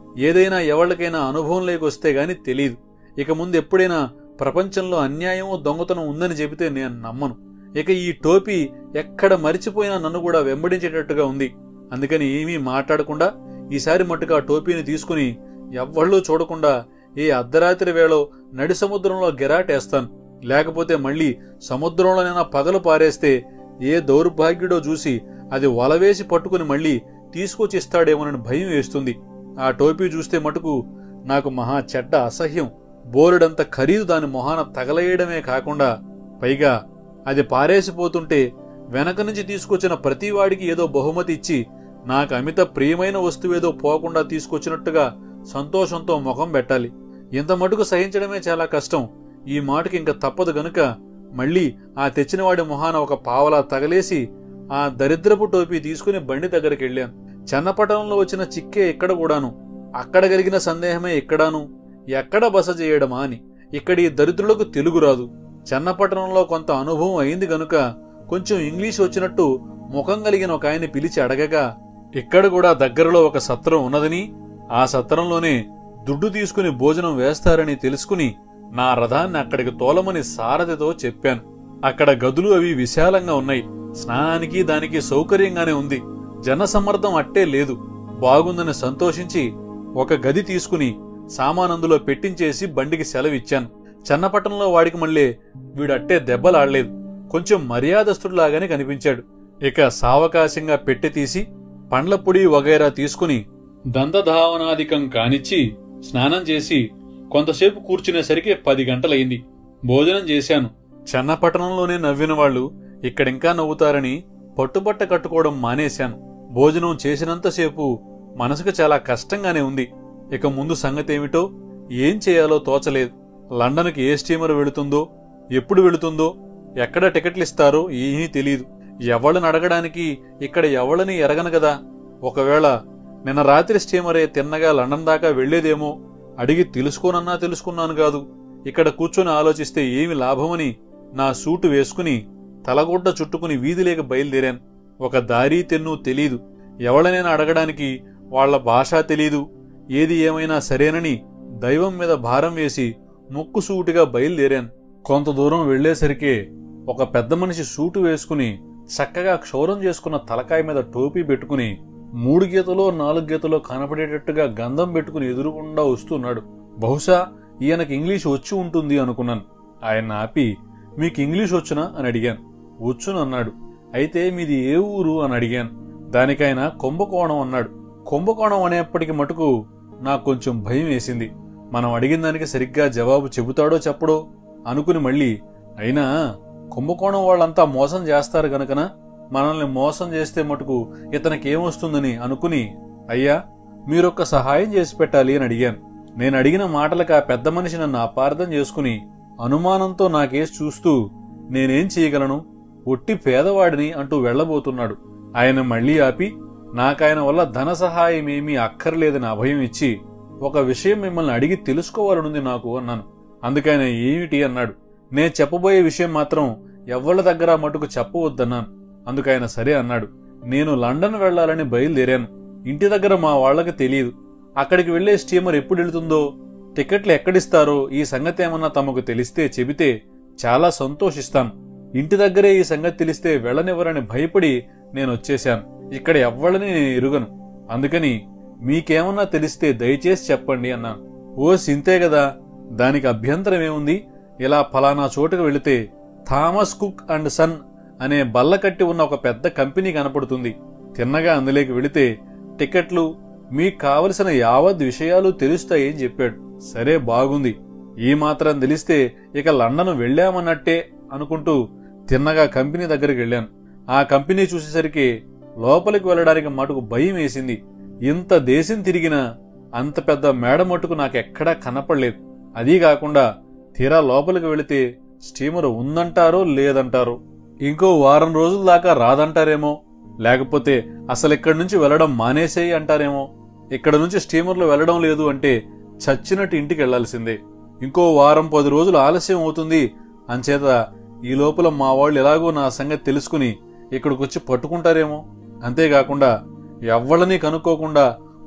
ఏదైనా ఎవరికైనా అనుభవం లేకొస్తే గాని తెలియదు ఇక ముందు ఎప్పుడైనా ప్రపంచంలో అన్యాయం దొంగతనం ఉందని చెబితే నేను నమ్మను ఇక ఈ టోపీ ఎక్కడ మరిచిపోయినా నన్ను కూడా వెంబడించేటట్టుగా ఉంది అందుకని ఏమీ మాట్లాడకుండా ఈసారి మట్టుకు ఆ టోపీని తీసుకుని ఎవ్వళ్ళూ చూడకుండా ఏ అర్ధరాత్రి వేళ నడి సముద్రంలో గెరాటేస్తాను లేకపోతే మళ్ళీ సముద్రంలోనైనా పగలు పారేస్తే ఏ దౌర్భాగ్యుడో చూసి అది వలవేసి పట్టుకుని మళ్ళీ తీసుకొచ్చి ఇస్తాడేమోనని భయం వేస్తుంది ఆ టోపీ చూస్తే మటుకు నాకు మహా చెడ్డ అసహ్యం బోరెడంత ఖరీదు దాని మొహాన తగలయేయడమే కాకుండా పైగా అది పారేసిపోతుంటే వెనక నుంచి తీసుకొచ్చిన ప్రతివాడికి ఏదో బహుమతి ఇచ్చి నాకు అమిత ప్రియమైన వస్తువేదో పోకుండా తీసుకొచ్చినట్టుగా సంతోషంతో ముఖం పెట్టాలి ఇంత మటుకు సహించడమే చాలా కష్టం ఈ మాటకి ఇంక తప్పదు గనుక మళ్ళీ ఆ తెచ్చినవాడి మొహాన ఒక పావలా తగలేసి ఆ దరిద్రపు టోపీ తీసుకుని బండి దగ్గరికి వెళ్ళాను చెన్నపట్టణంలో వచ్చిన చిక్కే ఇక్కడ కూడాను అక్కడ కలిగిన సందేహమే ఇక్కడాను ఎక్కడ బస చేయడమా అని ఇక్కడి దరిద్రులకు తెలుగు రాదు చెన్నపట్టణంలో కొంత అనుభవం అయింది గనుక కొంచెం ఇంగ్లీష్ వచ్చినట్టు ముఖం కలిగిన ఒక ఆయన పిలిచి అడగగా ఇక్కడ కూడా దగ్గరలో ఒక సత్రం ఉన్నదని ఆ సత్రంలోనే దుడ్డు తీసుకుని భోజనం వేస్తారని తెలుసుకుని నా రథాన్ని అక్కడికి తోలమని సారథితో చెప్పాను అక్కడ గదులు అవి విశాలంగా ఉన్నాయి స్నానానికి దానికి సౌకర్యంగానే ఉంది జనసమ్మర్దం అట్టే లేదు బాగుందని సంతోషించి ఒక గది తీసుకుని సామానందులో పెట్టించేసి బండికి సెలవిచ్చాను చెన్నపట్టణంలో వాడికి మళ్ళీ వీడట్టే దెబ్బలాడలేదు కొంచెం మర్యాదస్తుడిలాగానే కనిపించాడు ఇక సావకాశంగా పెట్టె తీసి పండ్ల పొడి వగైరా తీసుకుని దంతధావనాధికం కానిచ్చి స్నానం చేసి కొంతసేపు కూర్చునేసరికి పది గంటలయింది భోజనం చేశాను చెన్నపట్టణంలోనే నవ్విన వాళ్ళు ఇక్కడింకా నవ్వుతారని పట్టుబట్ట కట్టుకోవడం మానేశాను భోజనం చేసినంతసేపు మనసుకు చాలా కష్టంగానే ఉంది ఇక ముందు సంగతేమిటో ఏం చేయాలో తోచలేదు లండన్కి ఏ స్టీమర్ వెళుతుందో ఎప్పుడు వెళుతుందో ఎక్కడ టికెట్లు ఇస్తారో ఏమీ తెలియదు ఎవళ్ళని అడగడానికి ఇక్కడ ఎవళ్ళని ఎరగను కదా ఒకవేళ నిన్న రాత్రి స్టీమరే తిన్నగా లండన్ దాకా వెళ్లేదేమో అడిగి తెలుసుకోనన్నా తెలుసుకున్నాను కాదు ఇక్కడ కూర్చొని ఆలోచిస్తే ఏమి లాభమని నా సూటు వేసుకుని తలగుడ్డ చుట్టుకుని వీధిలేక బయలుదేరాను ఒక దారి తెన్ను తెలీదు ఎవళ్ళనైనా అడగడానికి వాళ్ల భాష తెలీదు ఏది ఏమైనా సరేనని దైవం మీద భారం వేసి ముక్కు సూటిగా బయలుదేరాను కొంత దూరం వెళ్లేసరికే ఒక పెద్ద మనిషి సూటు వేసుకుని చక్కగా క్షౌరం చేసుకున్న తలకాయ మీద టోపీ పెట్టుకుని మూడు గీతలో నాలుగు గీతలో కనపడేటట్టుగా గంధం పెట్టుకుని ఎదురుకుండా వస్తున్నాడు బహుశా ఈయనకి ఇంగ్లీష్ వచ్చి ఉంటుంది అనుకున్నాను ఆయన ఆపి మీకు ఇంగ్లీష్ వచ్చునా అని అడిగాను వచ్చును అన్నాడు అయితే మీది ఏ ఊరు అని అడిగాను దానికైనా కుంభకోణం అన్నాడు కుంభకోణం అనేప్పటికి మటుకు నాకు కొంచెం భయం వేసింది మనం అడిగిన దానికి సరిగ్గా జవాబు చెబుతాడో చెప్పడో అనుకుని మళ్ళీ అయినా కుంభకోణం వాళ్ళంతా మోసం చేస్తారు గనకన మనల్ని మోసం చేస్తే మటుకు ఇతనికి ఏమొస్తుందని అనుకుని అయ్యా మీరొక్క సహాయం చేసి పెట్టాలి అని అడిగాను నేను అడిగిన మాటలకు ఆ పెద్ద మనిషి నన్ను అపార్థం చేసుకుని అనుమానంతో నాకేసి చూస్తూ నేనేం చేయగలను ఒట్టి పేదవాడిని అంటూ వెళ్లబోతున్నాడు ఆయన మళ్లీ ఆపి నాకాయన వల్ల ధన సహాయమేమీ అక్కర్లేదని అభయం ఇచ్చి ఒక విషయం మిమ్మల్ని అడిగి తెలుసుకోవాలనుంది నాకు అన్నాను అందుకైన ఏమిటి అన్నాడు నే చెప్పబోయే విషయం మాత్రం ఎవ్వళ్ళ దగ్గర మటుకు చెప్పవద్దన్నాను అందుకైన సరే అన్నాడు నేను లండన్ వెళ్లాలని బయలుదేరాను ఇంటి దగ్గర మా వాళ్లకు తెలియదు అక్కడికి వెళ్లే స్టీమర్ ఎప్పుడు వెళుతుందో టికెట్లు ఎక్కడిస్తారో ఈ సంగతి ఏమన్నా తమకు తెలిస్తే చెబితే చాలా సంతోషిస్తాను ఇంటి దగ్గరే ఈ సంగతి తెలిస్తే వెళ్ళనివ్వరని భయపడి నేను వచ్చేశాను ఇక్కడ ఎవ్వళ్ళని నేను ఎరుగను అందుకని మీకేమన్నా తెలిస్తే దయచేసి చెప్పండి అన్నాను ఓ సింతే కదా దానికి అభ్యంతరం ఏముంది ఇలా ఫలానా చోటుకు వెళితే థామస్ కుక్ అండ్ సన్ అనే బల్ల కట్టి ఉన్న ఒక పెద్ద కంపెనీ కనపడుతుంది తిన్నగా అందులోకి వెళితే టికెట్లు మీకు కావలసిన యావత్ విషయాలు తెలుస్తాయని చెప్పాడు సరే బాగుంది ఈ మాత్రం తెలిస్తే ఇక లండన్ వెళ్ళామన్నట్టే అనుకుంటూ తిన్నగా కంపెనీ దగ్గరికి వెళ్ళాను ఆ కంపెనీ చూసేసరికి లోపలికి వెళ్ళడానికి మటుకు భయం వేసింది ఇంత దేశం తిరిగినా అంత పెద్ద మేడ మటుకు నాకెక్కడా కనపడలేదు అదీ కాకుండా తీరా లోపలికి వెళితే స్టీమర్ ఉందంటారో లేదంటారో ఇంకో వారం రోజుల దాకా రాదంటారేమో లేకపోతే అసలు ఇక్కడి నుంచి వెళ్ళడం మానేసేయి అంటారేమో ఇక్కడ నుంచి స్టీమర్లో వెళ్ళడం లేదు అంటే చచ్చినట్టు ఇంటికి వెళ్లాల్సిందే ఇంకో వారం పది రోజులు ఆలస్యం అవుతుంది అంచేత ఈ లోపల మా వాళ్ళు ఎలాగో నా సంగతి తెలుసుకుని ఇక్కడికొచ్చి పట్టుకుంటారేమో అంతేకాకుండా ఎవ్వళ్ళని కనుక్కోకుండా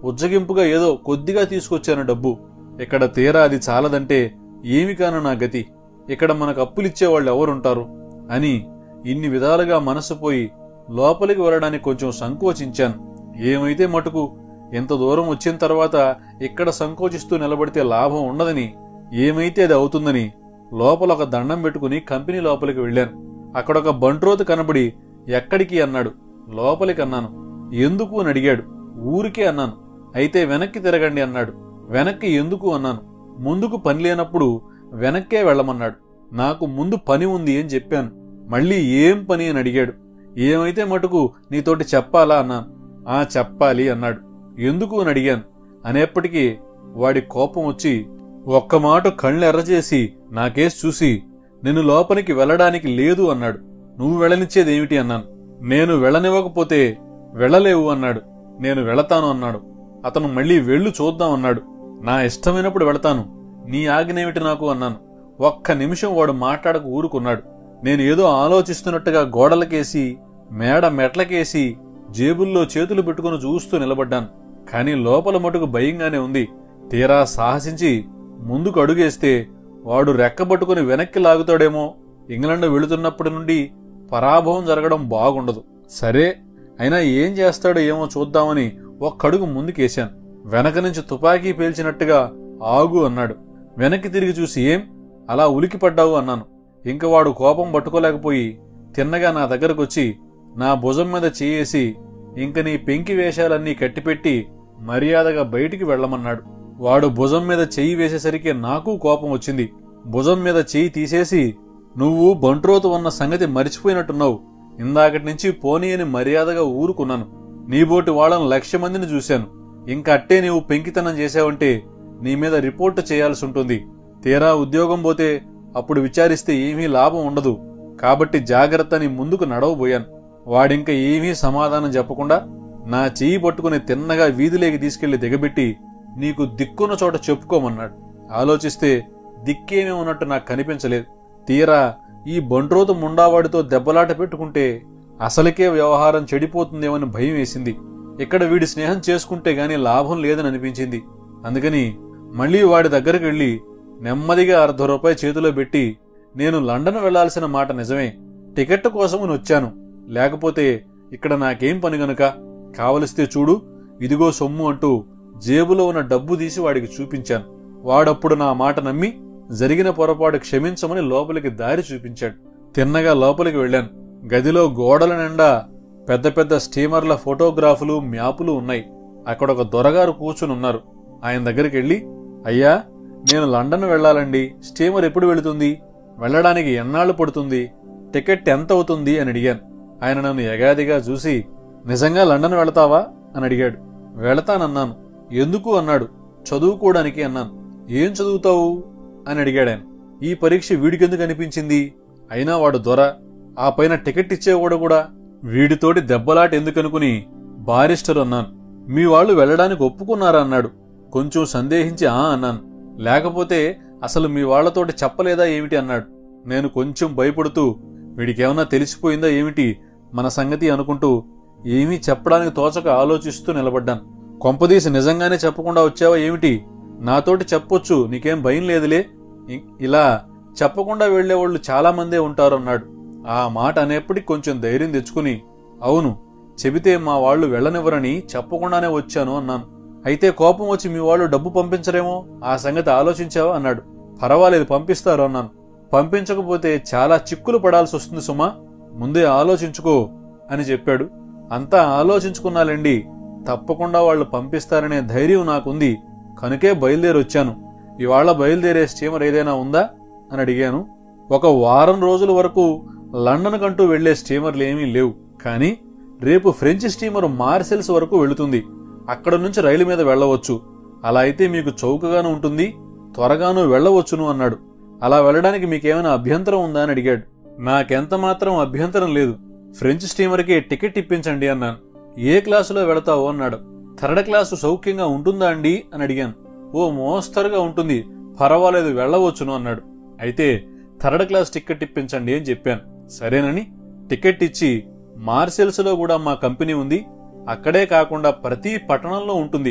ఉజ్జగింపుగా ఏదో కొద్దిగా తీసుకొచ్చాను డబ్బు ఇక్కడ తీరా అది చాలదంటే ఏమి కాను నా గతి ఇక్కడ మనకు అప్పులిచ్చేవాళ్ళు ఎవరుంటారు అని ఇన్ని విధాలుగా మనసు పోయి లోపలికి వెళ్ళడానికి కొంచెం సంకోచించాను ఏమైతే మటుకు ఇంత దూరం వచ్చిన తర్వాత ఇక్కడ సంకోచిస్తూ నిలబడితే లాభం ఉండదని ఏమైతే అది అవుతుందని లోపల ఒక దండం పెట్టుకుని కంపెనీ లోపలికి వెళ్ళాను అక్కడ ఒక బంట్రోతు కనబడి ఎక్కడికి అన్నాడు లోపలికి అన్నాను ఎందుకు అని అడిగాడు ఊరికే అన్నాను అయితే వెనక్కి తిరగండి అన్నాడు వెనక్కి ఎందుకు అన్నాను ముందుకు పని లేనప్పుడు వెనక్కే వెళ్ళమన్నాడు నాకు ముందు పని ఉంది అని చెప్పాను మళ్ళీ ఏం పని అని అడిగాడు ఏమైతే మటుకు నీతోటి చెప్పాలా అన్నాను ఆ చెప్పాలి అన్నాడు ఎందుకు అని అడిగాను అనేప్పటికీ వాడి కోపం వచ్చి ఒక్క మాట కళ్ళు ఎర్రచేసి నాకేసి చూసి నిన్ను లోపలికి వెళ్ళడానికి లేదు అన్నాడు నువ్వు వెళ్ళనిచ్చేదేమిటి అన్నాను నేను వెళ్ళనివ్వకపోతే వెళ్ళలేవు అన్నాడు నేను వెళతాను అన్నాడు అతను మళ్ళీ వెళ్ళు చూద్దాం అన్నాడు నా ఇష్టమైనప్పుడు వెళతాను నీ ఆజ్ఞేమిటి నాకు అన్నాను ఒక్క నిమిషం వాడు మాట్లాడక ఊరుకున్నాడు నేను ఏదో ఆలోచిస్తున్నట్టుగా గోడలకేసి మేడ మెట్లకేసి జేబుల్లో చేతులు పెట్టుకుని చూస్తూ నిలబడ్డాను కాని లోపల మటుకు భయంగానే ఉంది తీరా సాహసించి ముందుకు అడుగేస్తే వాడు రెక్కబట్టుకుని వెనక్కి లాగుతాడేమో ఇంగ్లండ్ వెళుతున్నప్పటి నుండి పరాభవం జరగడం బాగుండదు సరే అయినా ఏం చేస్తాడో ఏమో చూద్దామని ఒక్కడుగు ముందుకేశాను వెనక నుంచి తుపాకీ పేల్చినట్టుగా ఆగు అన్నాడు వెనక్కి తిరిగి చూసి ఏం అలా ఉలికిపడ్డావు అన్నాను ఇంక వాడు కోపం పట్టుకోలేకపోయి తిన్నగా నా దగ్గరకొచ్చి నా భుజం మీద చేయేసి ఇంక నీ పెంకి వేషాలన్నీ కట్టిపెట్టి మర్యాదగా బయటికి వెళ్ళమన్నాడు వాడు భుజం మీద చెయ్యి వేసేసరికి నాకు కోపం వచ్చింది భుజం మీద చెయ్యి తీసేసి నువ్వు బంట్రోతు ఉన్న సంగతి మరిచిపోయినట్టున్నావు ఇందాకటి నుంచి పోనీ అని మర్యాదగా ఊరుకున్నాను నీబోటి వాళ్ళను లక్ష మందిని చూశాను ఇంక అట్టే నీవు పెంకితనం చేశావంటే నీ మీద రిపోర్టు చేయాల్సి ఉంటుంది తీరా ఉద్యోగం పోతే అప్పుడు విచారిస్తే ఏమీ లాభం ఉండదు కాబట్టి జాగ్రత్త అని ముందుకు నడవబోయాను వాడింక ఏమీ సమాధానం చెప్పకుండా నా చెయ్యి పట్టుకుని తిన్నగా వీధిలోకి తీసుకెళ్లి దిగబెట్టి నీకు దిక్కున్న చోట చెప్పుకోమన్నాడు ఆలోచిస్తే దిక్కేమీ ఉన్నట్టు నాకు కనిపించలేదు తీరా ఈ బంట్రోతు ముండావాడితో దెబ్బలాట పెట్టుకుంటే అసలుకే వ్యవహారం చెడిపోతుందేమని భయం వేసింది ఇక్కడ వీడి స్నేహం చేసుకుంటే గాని లాభం లేదని అనిపించింది అందుకని మళ్ళీ వాడి దగ్గరికి వెళ్ళి నెమ్మదిగా అర్ధ రూపాయి చేతిలో పెట్టి నేను లండన్ వెళ్లాల్సిన మాట నిజమే టికెట్ కోసమని వచ్చాను లేకపోతే ఇక్కడ నాకేం పని గనుక కావలిస్తే చూడు ఇదిగో సొమ్ము అంటూ జేబులో ఉన్న డబ్బు తీసి వాడికి చూపించాను వాడప్పుడు నా మాట నమ్మి జరిగిన పొరపాటు క్షమించమని లోపలికి దారి చూపించాడు తిన్నగా లోపలికి వెళ్ళాను గదిలో గోడల నిండా పెద్ద పెద్ద స్టీమర్ల ఫోటోగ్రాఫులు మ్యాపులు ఉన్నాయి అక్కడ ఒక దొరగారు కూర్చుని ఉన్నారు ఆయన దగ్గరికి వెళ్ళి అయ్యా నేను లండన్ వెళ్ళాలండి స్టీమర్ ఎప్పుడు వెళుతుంది వెళ్ళడానికి ఎన్నాళ్ళు పడుతుంది టికెట్ ఎంత అవుతుంది అని అడిగాను ఆయన నన్ను ఎగాదిగా చూసి నిజంగా లండన్ వెళతావా అని అడిగాడు వెళతానన్నాను ఎందుకు అన్నాడు చదువుకోవడానికి అన్నాను ఏం చదువుతావు అని అడిగాడు ఆయన ఈ పరీక్ష వీడికెందుకు అనిపించింది అయినా వాడు దొర ఆ పైన టికెట్ ఇచ్చేవాడు కూడా వీడితోటి దెబ్బలాట ఎందుకనుకుని బారిస్టర్ అన్నాను మీ వాళ్ళు వెళ్ళడానికి ఒప్పుకున్నారా అన్నాడు కొంచెం సందేహించి ఆ అన్నాను లేకపోతే అసలు మీ వాళ్లతోటి చెప్పలేదా ఏమిటి అన్నాడు నేను కొంచెం భయపడుతూ వీడికేమన్నా తెలిసిపోయిందా ఏమిటి మన సంగతి అనుకుంటూ ఏమీ చెప్పడానికి తోచక ఆలోచిస్తూ నిలబడ్డాను కొంపదీసి నిజంగానే చెప్పకుండా వచ్చావా ఏమిటి నాతోటి చెప్పొచ్చు నీకేం భయం లేదులే ఇ- ఇలా చెప్పకుండా వెళ్లేవాళ్లు చాలా మందే ఉంటారు అన్నాడు ఆ మాట అనేప్పటికి కొంచెం ధైర్యం తెచ్చుకుని అవును చెబితే మా వాళ్ళు వెళ్ళనివ్వరని చెప్పకుండానే వచ్చాను అన్నాను అయితే కోపం వచ్చి మీ వాళ్ళు డబ్బు పంపించరేమో ఆ సంగతి ఆలోచించావా అన్నాడు పర్వాలేదు పంపిస్తారు అన్నాను పంపించకపోతే చాలా చిక్కులు పడాల్సి వస్తుంది సుమా ముందే ఆలోచించుకో అని చెప్పాడు అంతా ఆలోచించుకున్నాలండి తప్పకుండా వాళ్ళు పంపిస్తారనే ధైర్యం నాకుంది కనుకే బయలుదేరొచ్చాను ఇవాళ బయలుదేరే స్టీమర్ ఏదైనా ఉందా అని అడిగాను ఒక వారం రోజుల వరకు లండన్ కంటూ వెళ్లే స్టీమర్లు ఏమీ లేవు కానీ రేపు ఫ్రెంచ్ స్టీమర్ మార్సెల్స్ వరకు వెళుతుంది అక్కడ నుంచి రైలు మీద వెళ్ళవచ్చు అలా అయితే మీకు చౌకగాను ఉంటుంది త్వరగాను వెళ్ళవచ్చును అన్నాడు అలా వెళ్ళడానికి మీకేమైనా అభ్యంతరం ఉందా అని అడిగాడు నాకెంత మాత్రం అభ్యంతరం లేదు ఫ్రెంచ్ స్టీమర్కి టికెట్ ఇప్పించండి అన్నాను ఏ క్లాసులో వెళతావు అన్నాడు థర్డ్ క్లాసు సౌఖ్యంగా ఉంటుందా అండి అని అడిగాను ఓ మోస్తరుగా ఉంటుంది పర్వాలేదు వెళ్ళవచ్చును అన్నాడు అయితే థర్డ్ క్లాస్ టికెట్ ఇప్పించండి అని చెప్పాను సరేనని టికెట్ ఇచ్చి మార్సెల్స్ లో కూడా మా కంపెనీ ఉంది అక్కడే కాకుండా ప్రతి పట్టణంలో ఉంటుంది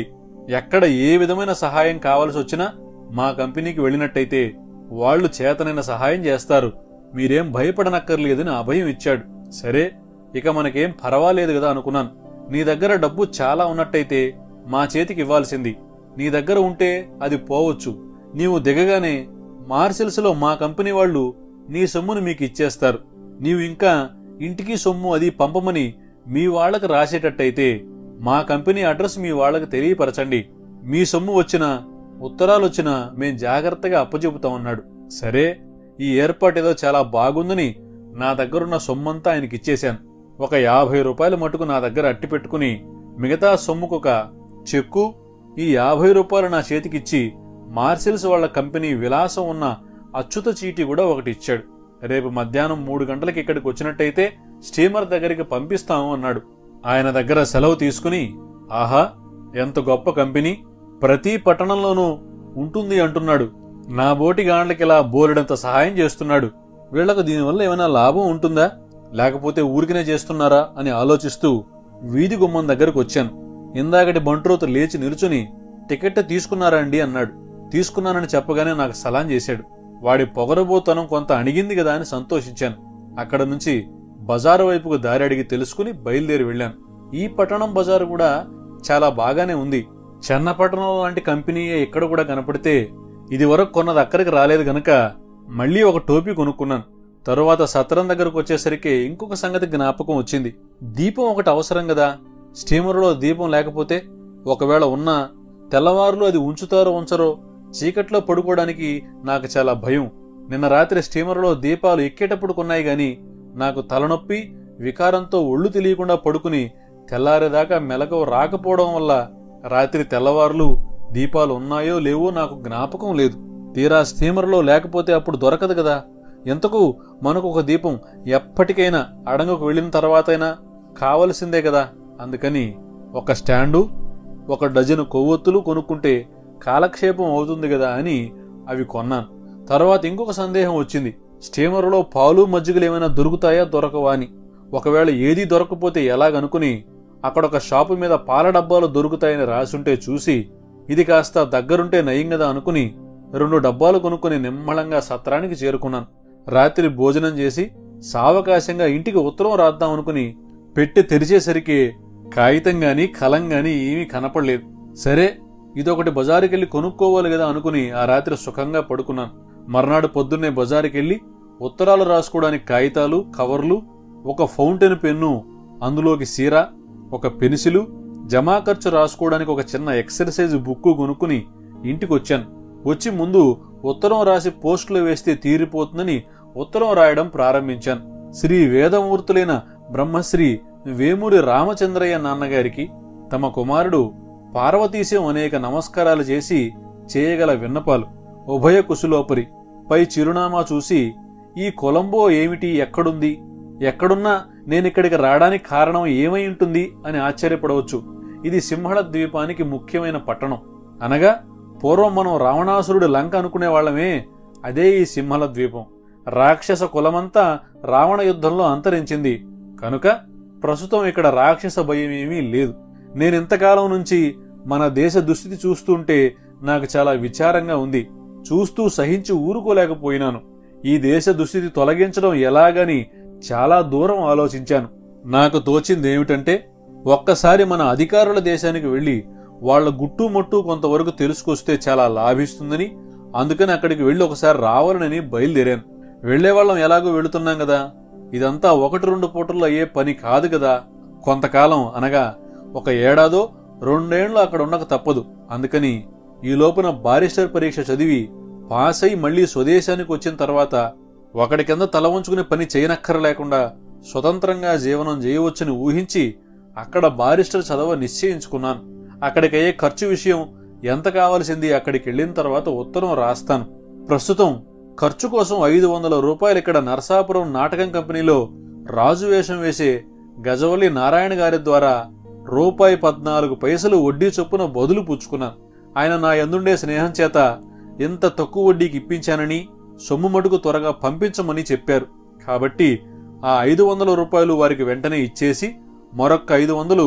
ఎక్కడ ఏ విధమైన సహాయం కావాల్సి వచ్చినా మా కంపెనీకి వెళ్ళినట్టయితే వాళ్ళు చేతనైన సహాయం చేస్తారు మీరేం భయపడనక్కర్లేదని అభయం ఇచ్చాడు సరే ఇక మనకేం పర్వాలేదు కదా అనుకున్నాను నీ దగ్గర డబ్బు చాలా ఉన్నట్టయితే మా చేతికి ఇవ్వాల్సింది నీ దగ్గర ఉంటే అది పోవచ్చు నీవు దిగగానే మార్సిల్స్లో మా కంపెనీ వాళ్ళు నీ సొమ్మును మీకు ఇచ్చేస్తారు నీవు ఇంకా ఇంటికి సొమ్ము అది పంపమని మీ వాళ్ళకి రాసేటట్టయితే మా కంపెనీ అడ్రస్ మీ వాళ్ళకి తెలియపరచండి మీ సొమ్ము వచ్చినా ఉత్తరాలు వచ్చినా మేం జాగ్రత్తగా అప్పచెబుతామన్నాడు సరే ఈ ఏర్పాటు ఏదో చాలా బాగుందని నా దగ్గరున్న సొమ్మంతా ఆయనకి ఇచ్చేశాను ఒక యాభై రూపాయల మటుకు నా దగ్గర అట్టి పెట్టుకుని మిగతా సొమ్ముకొక చెక్కు ఈ యాభై రూపాయలు నా చేతికిచ్చి మార్సిల్స్ వాళ్ళ కంపెనీ విలాసం ఉన్న అచ్యుత చీటీ కూడా ఒకటి ఇచ్చాడు రేపు మధ్యాహ్నం మూడు గంటలకి ఇక్కడికి వచ్చినట్టయితే స్టీమర్ దగ్గరికి పంపిస్తాము అన్నాడు ఆయన దగ్గర సెలవు తీసుకుని ఆహా ఎంత గొప్ప కంపెనీ ప్రతి పట్టణంలోనూ ఉంటుంది అంటున్నాడు నా బోటి గాండ్లకిలా బోలెడంత సహాయం చేస్తున్నాడు వీళ్లకు దీనివల్ల ఏమైనా లాభం ఉంటుందా లేకపోతే ఊరికనే చేస్తున్నారా అని ఆలోచిస్తూ వీధి గుమ్మం దగ్గరకు వచ్చాను ఇందాకటి బంట్రోతు లేచి నిలుచుని టికెట్ తీసుకున్నారా అండి అన్నాడు తీసుకున్నానని చెప్పగానే నాకు సలాం చేశాడు వాడి పొగరబోతనం కొంత అణిగింది కదా అని సంతోషించాను అక్కడ నుంచి బజారు వైపుకు దారి అడిగి తెలుసుకుని బయలుదేరి వెళ్ళాను ఈ పట్టణం బజారు కూడా చాలా బాగానే ఉంది చెన్నపట్టణం లాంటి కంపెనీయే ఇక్కడ కూడా కనపడితే ఇది వరకు కొన్నది అక్కడికి రాలేదు గనక మళ్ళీ ఒక టోపీ కొనుక్కున్నాను తరువాత సత్రం దగ్గరకు వచ్చేసరికి ఇంకొక సంగతి జ్ఞాపకం వచ్చింది దీపం ఒకటి అవసరం కదా స్టీమర్లో దీపం లేకపోతే ఒకవేళ ఉన్నా తెల్లవారులు అది ఉంచుతారో ఉంచరో చీకట్లో పడుకోవడానికి నాకు చాలా భయం నిన్న రాత్రి స్టీమర్లో దీపాలు ఎక్కేటప్పుడు కొన్నాయి గాని నాకు తలనొప్పి వికారంతో ఒళ్ళు తెలియకుండా పడుకుని తెల్లారేదాకా మెలకువ రాకపోవడం వల్ల రాత్రి తెల్లవారులు దీపాలు ఉన్నాయో లేవో నాకు జ్ఞాపకం లేదు తీరా స్టీమర్లో లేకపోతే అప్పుడు దొరకదు కదా ఎంతకు మనకు ఒక దీపం ఎప్పటికైనా అడంగుకు వెళ్ళిన తర్వాతైనా కావలసిందే కదా అందుకని ఒక స్టాండు ఒక డజను కొవ్వొత్తులు కొనుక్కుంటే కాలక్షేపం అవుతుంది కదా అని అవి కొన్నాను తర్వాత ఇంకొక సందేహం వచ్చింది స్టీమర్లో పాలు మజ్జిగలు ఏమైనా దొరుకుతాయా దొరకవా అని ఒకవేళ ఏదీ దొరకకపోతే ఎలాగనుకుని అక్కడ ఒక షాపు మీద పాల డబ్బాలు దొరుకుతాయని రాసుంటే చూసి ఇది కాస్త దగ్గరుంటే నయం కదా అనుకుని రెండు డబ్బాలు కొనుక్కుని నిమ్మళంగా సత్రానికి చేరుకున్నాను రాత్రి భోజనం చేసి సావకాశంగా ఇంటికి ఉత్తరం రాద్దాం అనుకుని పెట్టి తెరిచేసరికి కాగితం గాని కలం గాని ఏమీ కనపడలేదు సరే ఇదొకటి బజారుకెళ్ళి కొనుక్కోవాలి కదా అనుకుని ఆ రాత్రి సుఖంగా పడుకున్నాను మర్నాడు పొద్దున్నే బజారుకెళ్ళి ఉత్తరాలు రాసుకోవడానికి కాగితాలు కవర్లు ఒక ఫౌంటైన్ పెన్ను అందులోకి సీర ఒక పెన్సిలు జమా ఖర్చు రాసుకోవడానికి ఒక చిన్న ఎక్సర్సైజ్ బుక్కు కొనుక్కుని ఇంటికి వచ్చాను వచ్చి ముందు ఉత్తరం రాసి పోస్టులో వేస్తే తీరిపోతుందని ఉత్తరం రాయడం ప్రారంభించాను శ్రీ వేదమూర్తులైన బ్రహ్మశ్రీ వేమూరి రామచంద్రయ్య నాన్నగారికి తమ కుమారుడు పార్వతీశం అనేక నమస్కారాలు చేసి చేయగల విన్నపాలు ఉభయ కుశలోపరి పై చిరునామా చూసి ఈ కొలంబో ఏమిటి ఎక్కడుంది ఎక్కడున్నా నేనిక్కడికి రావడానికి కారణం ఏమై ఉంటుంది అని ఆశ్చర్యపడవచ్చు ఇది సింహళ ద్వీపానికి ముఖ్యమైన పట్టణం అనగా పూర్వం మనం రావణాసురుడు లంక అనుకునే వాళ్ళమే అదే ఈ సింహళ ద్వీపం రాక్షస కులమంతా రావణ యుద్ధంలో అంతరించింది కనుక ప్రస్తుతం ఇక్కడ రాక్షస భయం ఏమీ లేదు నేనింతకాలం నుంచి మన దేశ దుస్థితి చూస్తుంటే నాకు చాలా విచారంగా ఉంది చూస్తూ సహించి ఊరుకోలేకపోయినాను ఈ దేశ దుస్థితి తొలగించడం ఎలాగని చాలా దూరం ఆలోచించాను నాకు తోచింది ఏమిటంటే ఒక్కసారి మన అధికారుల దేశానికి వెళ్ళి వాళ్ళ గుట్టు మొట్టు కొంతవరకు తెలుసుకొస్తే చాలా లాభిస్తుందని అందుకని అక్కడికి వెళ్ళి ఒకసారి రావాలని బయలుదేరాను వెళ్లేవాళ్ళం ఎలాగో వెళుతున్నాం కదా ఇదంతా ఒకటి రెండు పూటల్లో అయ్యే పని కాదు కదా కొంతకాలం అనగా ఒక ఏడాదో రెండేళ్లు అక్కడ ఉండక తప్పదు అందుకని ఈ లోపున బారిస్టర్ పరీక్ష చదివి పాస్ అయి మళ్లీ స్వదేశానికి వచ్చిన తర్వాత ఒకడి కింద తల ఉంచుకునే పని చేయనక్కర్లేకుండా స్వతంత్రంగా జీవనం చేయవచ్చని ఊహించి అక్కడ బారిస్టర్ చదవ నిశ్చయించుకున్నాను అక్కడికయ్యే ఖర్చు విషయం ఎంత కావలసింది అక్కడికి వెళ్ళిన తర్వాత ఉత్తరం రాస్తాను ప్రస్తుతం ఖర్చు కోసం ఐదు వందల రూపాయలు ఇక్కడ నరసాపురం నాటకం కంపెనీలో రాజు వేషం వేసే గజవల్లి నారాయణ గారి ద్వారా రూపాయి పద్నాలుగు పైసలు వడ్డీ చొప్పున బదులు పుచ్చుకున్నాను ఆయన నా ఎందుండే స్నేహం చేత ఎంత తక్కువ వడ్డీకి ఇప్పించానని సొమ్ము మటుకు త్వరగా పంపించమని చెప్పారు కాబట్టి ఆ ఐదు వందల రూపాయలు వారికి వెంటనే ఇచ్చేసి మరొక్క ఐదు వందలు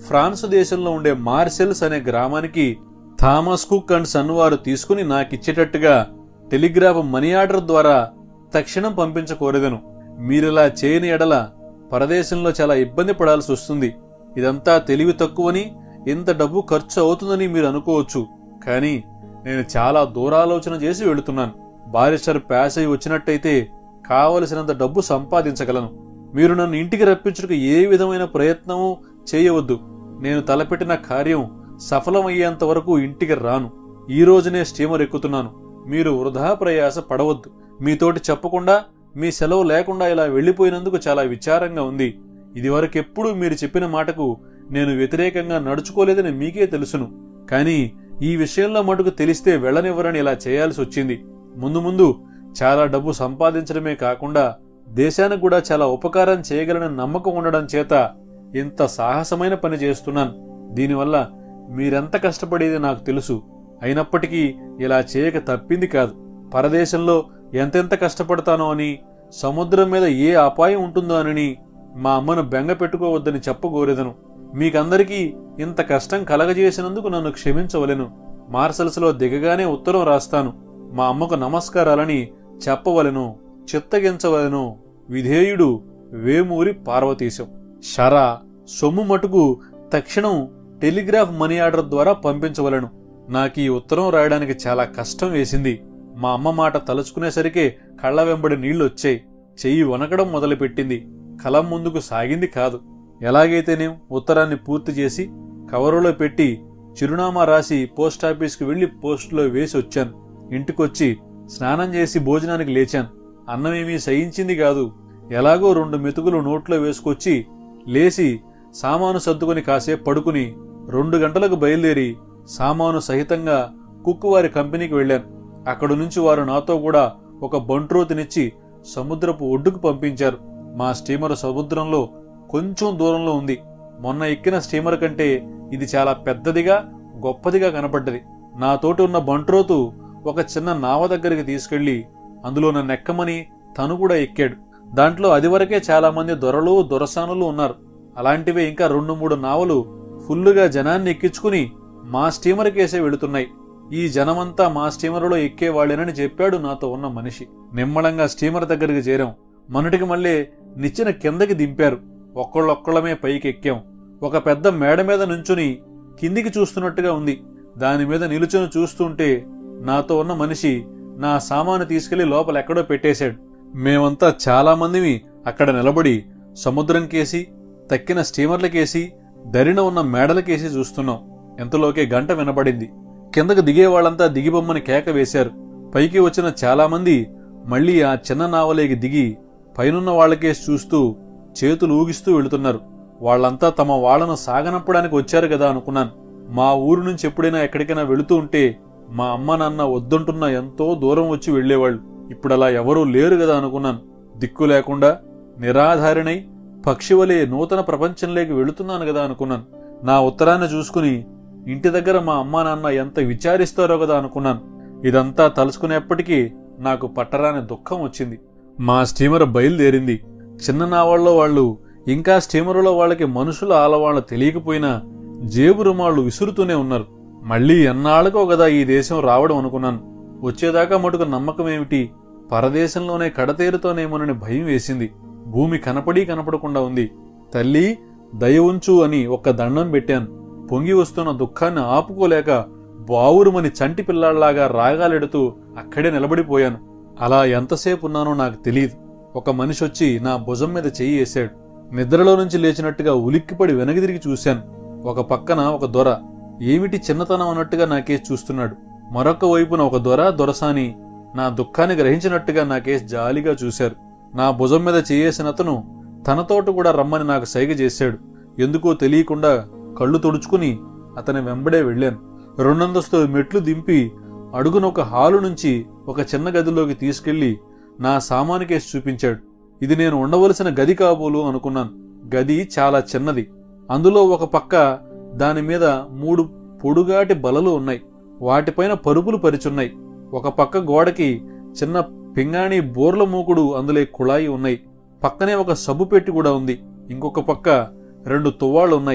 ఫ్రాన్స్ దేశంలో ఉండే మార్సెల్స్ అనే గ్రామానికి థామస్ కుక్ అండ్ సన్ వారు తీసుకుని నాకిచ్చేటట్టుగా టెలిగ్రాఫ్ మనీ ఆర్డర్ ద్వారా తక్షణం పంపించకోరెదను మీరిలా చేయని ఎడల పరదేశంలో చాలా ఇబ్బంది పడాల్సి వస్తుంది ఇదంతా తెలివి తక్కువని ఇంత డబ్బు ఖర్చు అవుతుందని మీరు అనుకోవచ్చు కానీ నేను చాలా దూరాలోచన చేసి వెళుతున్నాను బారిస్టర్ ప్యాస్ అయి వచ్చినట్టయితే కావలసినంత డబ్బు సంపాదించగలను మీరు నన్ను ఇంటికి రప్పించుటకు ఏ విధమైన ప్రయత్నమూ చేయవద్దు నేను తలపెట్టిన కార్యం సఫలమయ్యేంత వరకు ఇంటికి రాను ఈ రోజునే స్టీమర్ ఎక్కుతున్నాను మీరు వృధా ప్రయాస పడవద్దు మీతోటి చెప్పకుండా మీ సెలవు లేకుండా ఇలా వెళ్ళిపోయినందుకు చాలా విచారంగా ఉంది ఇదివరకెప్పుడు మీరు చెప్పిన మాటకు నేను వ్యతిరేకంగా నడుచుకోలేదని మీకే తెలుసును కానీ ఈ విషయంలో మటుకు తెలిస్తే వెళ్ళనివ్వరని ఇలా చేయాల్సి వచ్చింది ముందు ముందు చాలా డబ్బు సంపాదించడమే కాకుండా దేశానికి కూడా చాలా ఉపకారం చేయగలనని నమ్మకం ఉండడం చేత ఇంత సాహసమైన పని చేస్తున్నాను దీనివల్ల మీరెంత కష్టపడేది నాకు తెలుసు అయినప్పటికీ ఇలా చేయక తప్పింది కాదు పరదేశంలో ఎంతెంత కష్టపడతానో అని సముద్రం మీద ఏ అపాయం ఉంటుందో అని మా అమ్మను బెంగ పెట్టుకోవద్దని చెప్పగోరెదను మీకందరికీ ఇంత కష్టం కలగజేసినందుకు నన్ను క్షమించవలెను మార్సల్స్లో దిగగానే ఉత్తరం రాస్తాను మా అమ్మకు నమస్కారాలని చెప్పవలెను చిత్తగించవలెను విధేయుడు వేమూరి పార్వతీశం షరా సొమ్ము మటుకు తక్షణం టెలిగ్రాఫ్ మనీ ఆర్డర్ ద్వారా పంపించవలను నాకు ఈ ఉత్తరం రాయడానికి చాలా కష్టం వేసింది మా అమ్మ మాట తలుచుకునేసరికే కళ్ళ వెంబడి నీళ్లొచ్చాయి చెయ్యి వనకడం మొదలుపెట్టింది కలం ముందుకు సాగింది కాదు ఎలాగైతేనేం ఉత్తరాన్ని పూర్తి చేసి కవరులో పెట్టి చిరునామా రాసి పోస్టాఫీస్కి వెళ్లి పోస్టులో వేసి వచ్చాను ఇంటికొచ్చి స్నానం చేసి భోజనానికి లేచాను అన్నమేమీ సహించింది కాదు ఎలాగో రెండు మెతుకులు నోట్లో వేసుకొచ్చి లేచి సామాను సర్దుకొని కాసేపు పడుకుని రెండు గంటలకు బయలుదేరి సామాను సహితంగా కుక్కు వారి కంపెనీకి వెళ్ళాను అక్కడి నుంచి వారు నాతో కూడా ఒక బంట్రోతినిచ్చి సముద్రపు ఒడ్డుకు పంపించారు మా స్టీమర్ సముద్రంలో కొంచెం దూరంలో ఉంది మొన్న ఎక్కిన స్టీమర్ కంటే ఇది చాలా పెద్దదిగా గొప్పదిగా కనపడ్డది నాతోటి ఉన్న బంట్రోతు ఒక చిన్న నావ దగ్గరికి తీసుకెళ్లి అందులో నన్ను ఎక్కమని తను కూడా ఎక్కాడు దాంట్లో అదివరకే చాలా మంది దొరలు దొరసానులు ఉన్నారు అలాంటివే ఇంకా రెండు మూడు నావలు ఫుల్లుగా జనాన్ని ఎక్కించుకుని మా స్టీమర్ కేసే వెళుతున్నాయి ఈ జనమంతా మా స్టీమరులో ఎక్కేవాళ్ళేనని చెప్పాడు నాతో ఉన్న మనిషి నిమ్మళంగా స్టీమర్ దగ్గరికి చేరాం మొన్నటికి మళ్ళీ నిచ్చెన కిందకి దింపారు ఒక్కళ్ళొక్కళ్ళమే పైకి ఎక్కాం ఒక పెద్ద మేడ మీద నుంచుని కిందికి చూస్తున్నట్టుగా ఉంది దాని మీద నిలుచుని చూస్తుంటే నాతో ఉన్న మనిషి నా సామాను తీసుకెళ్లి లోపల ఎక్కడో పెట్టేశాడు మేమంతా చాలా మందిమి అక్కడ నిలబడి సముద్రం కేసి తక్కిన స్టీమర్లకేసి దరిన ఉన్న మేడలకేసి చూస్తున్నాం ఎంతలోకే గంట వినబడింది కిందకు దిగే వాళ్ళంతా దిగిబొమ్మని కేక వేశారు పైకి వచ్చిన చాలామంది మళ్ళీ ఆ చిన్న నావలేకి దిగి పైనున్న వాళ్ళకేసి చూస్తూ చేతులు ఊగిస్తూ వెళుతున్నారు వాళ్ళంతా తమ వాళ్లను సాగనంపడానికి వచ్చారు కదా అనుకున్నాను మా ఊరు నుంచి ఎప్పుడైనా ఎక్కడికైనా వెళుతూ ఉంటే మా అమ్మ నాన్న వద్దంటున్నా ఎంతో దూరం వచ్చి వెళ్లేవాళ్ళు ఇప్పుడు అలా ఎవరూ లేరు కదా అనుకున్నాను దిక్కు లేకుండా నిరాధారిణై పక్షివలే నూతన ప్రపంచంలోకి వెళుతున్నాను కదా అనుకున్నాను నా ఉత్తరాన్ని చూసుకుని ఇంటి దగ్గర మా అమ్మా నాన్న ఎంత విచారిస్తారో కదా అనుకున్నాను ఇదంతా తలుచుకునేప్పటికీ నాకు పట్టరాని దుఃఖం వచ్చింది మా స్టీమర్ బయలుదేరింది చిన్న నావాళ్ళలో వాళ్ళు ఇంకా స్టీమరులో వాళ్ళకి మనుషుల ఆలవాళ్ళు తెలియకపోయినా జేబు రుమాళ్ళు విసురుతూనే ఉన్నారు మళ్ళీ ఎన్నాళ్ళకో కదా ఈ దేశం రావడం అనుకున్నాను వచ్చేదాకా మటుకు నమ్మకమేమిటి పరదేశంలోనే కడతేరుతోనేమోనని భయం వేసింది భూమి కనపడి కనపడకుండా ఉంది తల్లి దయ ఉంచు అని ఒక్క దండం పెట్టాను పొంగి వస్తున్న దుఃఖాన్ని ఆపుకోలేక బావురుమని చంటి పిల్లాళ్లాగా రాగాలెడుతూ అక్కడే నిలబడిపోయాను అలా ఎంతసేపు ఉన్నానో నాకు తెలియదు ఒక మనిషి వచ్చి నా భుజం మీద చెయ్యి వేశాడు నిద్రలో నుంచి లేచినట్టుగా ఉలిక్కిపడి వెనక్కి తిరిగి చూశాను ఒక పక్కన ఒక దొర ఏమిటి చిన్నతనం అన్నట్టుగా నాకేసి చూస్తున్నాడు మరొక వైపున ఒక దొర దొరసాని నా దుఃఖాన్ని గ్రహించినట్టుగా నాకేసి జాలిగా చూశారు నా భుజం మీద చేయేసిన అతను తనతోటి కూడా రమ్మని నాకు సైగ చేశాడు ఎందుకో తెలియకుండా కళ్ళు తుడుచుకుని అతని వెంబడే వెళ్ళాను రెండంతస్తు మెట్లు దింపి అడుగున ఒక హాలు నుంచి ఒక చిన్న గదిలోకి తీసుకెళ్లి నా సామానుకేసి చూపించాడు ఇది నేను ఉండవలసిన గది కాబోలు అనుకున్నాను గది చాలా చిన్నది అందులో ఒక పక్క దాని మీద మూడు పొడుగాటి బలలు ఉన్నాయి వాటిపైన పరుపులు పరిచున్నాయి ఒక పక్క గోడకి చిన్న పింగాణి బోర్ల మూకుడు అందులో కుళాయి ఉన్నాయి పక్కనే ఒక సబ్బు పెట్టి కూడా ఉంది ఇంకొక పక్క రెండు తువ్వాళ్ళు ఉన్నాయి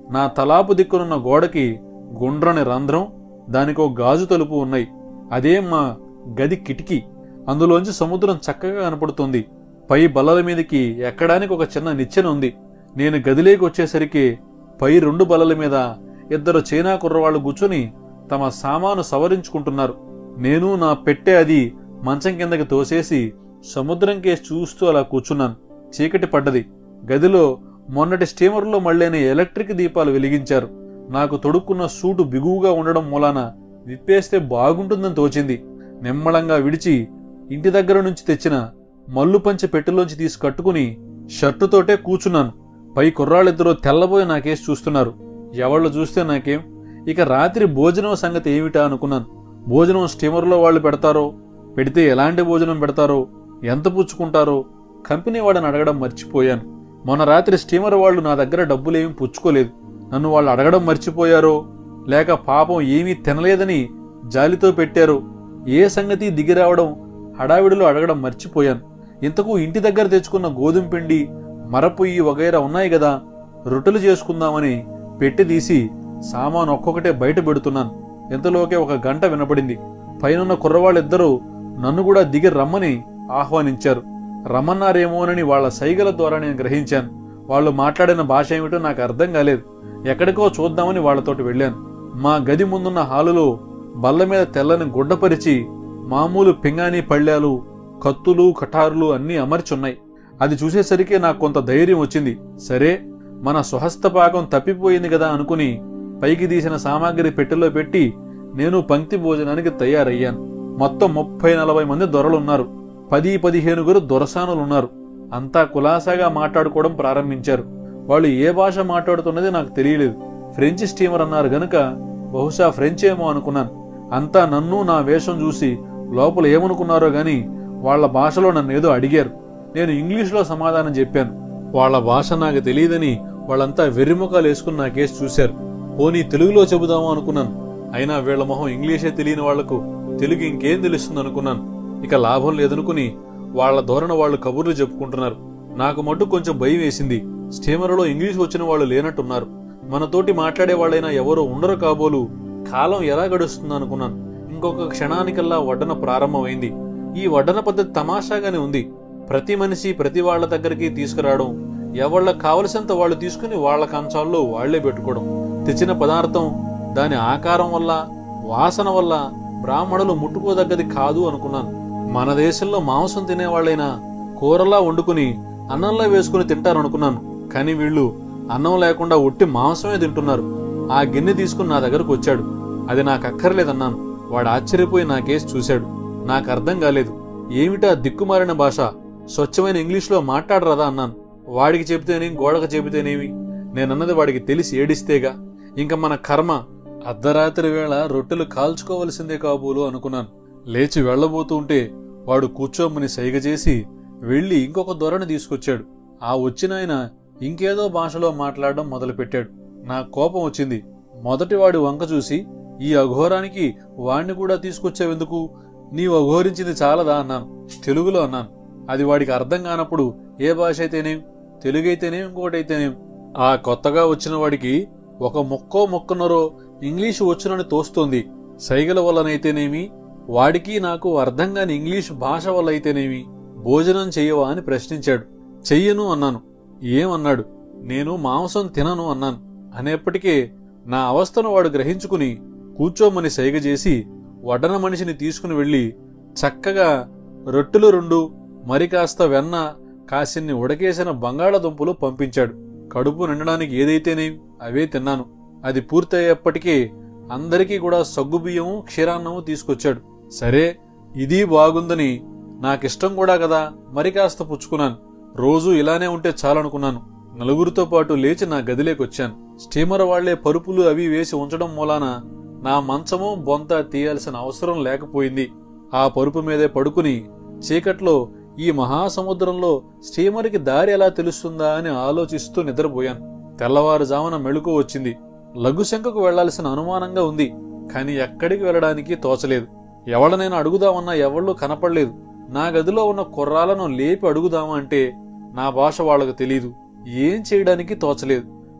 నా తలాపు దిక్కునున్న గోడకి గుండ్రని రంధ్రం దానికో గాజు తలుపు ఉన్నాయి అదే మా గది కిటికీ అందులోంచి సముద్రం చక్కగా కనపడుతుంది పై బల్లల మీదకి ఎక్కడానికి ఒక చిన్న నిచ్చెన ఉంది నేను గదిలోకి వచ్చేసరికి పై రెండు బల్లల మీద ఇద్దరు చైనా కుర్రవాళ్ళు కూర్చొని తమ సామాను సవరించుకుంటున్నారు నేను నా పెట్టె అది మంచం కిందకి తోసేసి సముద్రం కేసి చూస్తూ అలా కూర్చున్నాను చీకటి పడ్డది గదిలో మొన్నటి స్టీమర్లో మళ్ళైన ఎలక్ట్రిక్ దీపాలు వెలిగించారు నాకు తొడుక్కున్న సూటు బిగువుగా ఉండడం మూలాన విప్పేస్తే బాగుంటుందని తోచింది నిమ్మళంగా విడిచి ఇంటి దగ్గర నుంచి తెచ్చిన మల్లు పంచె పెట్టెలోంచి తీసి కట్టుకుని షర్టుతోటే కూర్చున్నాను పై కుర్రాళ్ళిద్దరూ తెల్లబోయి నాకేసి చూస్తున్నారు ఎవళ్ళు చూస్తే నాకేం ఇక రాత్రి భోజనం సంగతి ఏమిటా అనుకున్నాను భోజనం స్టీమర్లో వాళ్ళు పెడతారో పెడితే ఎలాంటి భోజనం పెడతారో ఎంత పుచ్చుకుంటారో కంపెనీ వాడిని అడగడం మర్చిపోయాను మొన్న రాత్రి స్టీమర్ వాళ్ళు నా దగ్గర డబ్బులేమీ పుచ్చుకోలేదు నన్ను వాళ్ళు అడగడం మర్చిపోయారో లేక పాపం ఏమీ తినలేదని జాలితో పెట్టారో ఏ సంగతి దిగిరావడం హడావిడిలో అడగడం మర్చిపోయాను ఇంతకు ఇంటి దగ్గర తెచ్చుకున్న గోధుమ పిండి మరపొయ్యి వగైరా ఉన్నాయి కదా రొట్టెలు చేసుకుందామని పెట్టి తీసి సామాను ఒక్కొక్కటే బయట పెడుతున్నాను ఇంతలోకే ఒక గంట వినపడింది పైనున్న కుర్రవాళ్ళిద్దరూ నన్ను కూడా దిగి రమ్మని ఆహ్వానించారు రమ్మన్నారేమోనని వాళ్ళ సైగల ద్వారా నేను గ్రహించాను వాళ్ళు మాట్లాడిన భాష ఏమిటో నాకు అర్థం కాలేదు ఎక్కడికో చూద్దామని వాళ్ళతోటి వెళ్ళాను మా గది ముందున్న హాలులో బల్ల మీద తెల్లని గుడ్డపరిచి మామూలు పింగాణీ పళ్ళాలు కత్తులు కటారులు అన్నీ అమర్చున్నాయి అది చూసేసరికి నాకు కొంత ధైర్యం వచ్చింది సరే మన స్వహస్తపాకం తప్పిపోయింది కదా అనుకుని పైకి తీసిన సామాగ్రి పెట్టెలో పెట్టి నేను పంక్తి భోజనానికి తయారయ్యాను మొత్తం ముప్పై నలభై మంది దొరలున్నారు పది పదిహేనుగురు దొరసానులున్నారు అంతా కులాసాగా మాట్లాడుకోవడం ప్రారంభించారు వాళ్ళు ఏ భాష మాట్లాడుతున్నది నాకు తెలియలేదు ఫ్రెంచ్ స్టీమర్ అన్నారు గనుక బహుశా ఫ్రెంచ్ ఏమో అనుకున్నాను అంతా నన్ను నా వేషం చూసి లోపల ఏమనుకున్నారో గాని వాళ్ళ భాషలో నన్ను ఏదో అడిగారు నేను ఇంగ్లీష్లో సమాధానం చెప్పాను వాళ్ళ భాష నాకు తెలియదని వాళ్ళంతా వెర్రిముఖాలు వేసుకుని నా కేసు చూశారు పోనీ తెలుగులో చెబుదామో అనుకున్నాను అయినా వీళ్ల మొహం ఇంగ్లీషే తెలియని వాళ్లకు తెలుగు ఇంకేం తెలుస్తుంది అనుకున్నాను ఇక లాభం లేదనుకుని వాళ్ళ ధోరణ వాళ్ళు కబుర్లు చెప్పుకుంటున్నారు నాకు మట్టు కొంచెం భయం వేసింది స్టీమర్లో ఇంగ్లీష్ వచ్చిన వాళ్ళు లేనట్టున్నారు మనతోటి మాట్లాడే వాళ్ళైనా ఎవరో ఉండరు కాబోలు కాలం ఎలా గడుస్తుంది అనుకున్నాను ఇంకొక క్షణానికల్లా వడ్డన ప్రారంభమైంది ఈ వడ్డన పద్ధతి తమాషాగానే ఉంది ప్రతి మనిషి ప్రతి వాళ్ళ దగ్గరికి తీసుకురావడం ఎవళ్ళకి కావలసినంత వాళ్ళు తీసుకుని వాళ్ళ కంచాల్లో వాళ్లే పెట్టుకోవడం తెచ్చిన పదార్థం దాని ఆకారం వల్ల వాసన వల్ల బ్రాహ్మణులు ముట్టుకోదగ్గది కాదు అనుకున్నాను మన దేశంలో మాంసం తినేవాళ్ళైనా కూరలా వండుకుని అన్నంలో వేసుకుని తింటారనుకున్నాను కానీ వీళ్ళు అన్నం లేకుండా ఒట్టి మాంసమే తింటున్నారు ఆ గిన్నె తీసుకుని నా దగ్గరకు వచ్చాడు అది నాకు అక్కర్లేదన్నాను వాడు ఆశ్చర్యపోయి నా కేసు చూశాడు నాకు అర్థం కాలేదు ఏమిటా దిక్కుమారిన భాష స్వచ్ఛమైన ఇంగ్లీష్లో మాట్లాడరాదా అన్నాను వాడికి చెబితేనేం గోడకు చెబితేనేమి నేనన్నది వాడికి తెలిసి ఏడిస్తేగా ఇంక మన కర్మ అర్ధరాత్రి వేళ రొట్టెలు కాల్చుకోవలసిందే కాబోలు అనుకున్నాను లేచి వెళ్లబోతూ ఉంటే వాడు కూర్చోమని సైగ చేసి వెళ్లి ఇంకొక దొరని తీసుకొచ్చాడు ఆ వచ్చినాయన ఇంకేదో భాషలో మాట్లాడడం మొదలుపెట్టాడు నా కోపం వచ్చింది మొదటివాడి వంక చూసి ఈ అఘోరానికి వాణ్ణి కూడా తీసుకొచ్చావెందుకు నీవు అఘోరించింది చాలదా అన్నాను తెలుగులో అన్నాను అది వాడికి అర్థం కానప్పుడు ఏ భాష అయితేనేం తెలుగైతేనేం ఇంకోటైతేనేం ఆ కొత్తగా వచ్చిన వాడికి ఒక మొక్కో మొక్కన్నరో ఇంగ్లీషు వచ్చునని తోస్తోంది సైగల వల్లనైతేనేమి వాడికి నాకు అర్థం కాని ఇంగ్లీష్ భాష వల్ల అయితేనేమి భోజనం చెయ్యవా అని ప్రశ్నించాడు చెయ్యను అన్నాను ఏమన్నాడు నేను మాంసం తినను అన్నాను అనేప్పటికే నా అవస్థను వాడు గ్రహించుకుని కూర్చోమని సైగ చేసి వడ్డన మనిషిని తీసుకుని వెళ్ళి చక్కగా రొట్టెలు రెండు మరి కాస్త వెన్న కాసిన్ని ఉడకేసిన బంగాళదుంపలు పంపించాడు కడుపు నిండడానికి ఏదైతేనేం అవే తిన్నాను అది పూర్తయ్యేప్పటికీ అందరికీ కూడా సగ్గుబియ్యము క్షీరాన్నము తీసుకొచ్చాడు సరే ఇది బాగుందని నాకిష్టం కూడా కదా మరి కాస్త పుచ్చుకున్నాను రోజూ ఇలానే ఉంటే చాలనుకున్నాను నలుగురితో పాటు లేచి నా గదిలేకొచ్చాను స్టీమర్ వాళ్లే పరుపులు అవి వేసి ఉంచడం మూలాన నా మంచము బొంత తీయాల్సిన అవసరం లేకపోయింది ఆ పరుపు మీదే పడుకుని చీకట్లో ఈ మహాసముద్రంలో స్టీమర్కి దారి ఎలా తెలుస్తుందా అని ఆలోచిస్తూ నిద్రపోయాను తెల్లవారుజామున మెళుకు వచ్చింది లఘుశంకకు వెళ్లాల్సిన అనుమానంగా ఉంది కాని ఎక్కడికి వెళ్ళడానికి తోచలేదు ఎవళ్ళనైనా అడుగుదామన్నా ఎవళ్ళు కనపడలేదు నా గదిలో ఉన్న కుర్రాలను లేపి అడుగుదామా అంటే నా భాష వాళ్లకు తెలీదు ఏం చేయడానికి తోచలేదు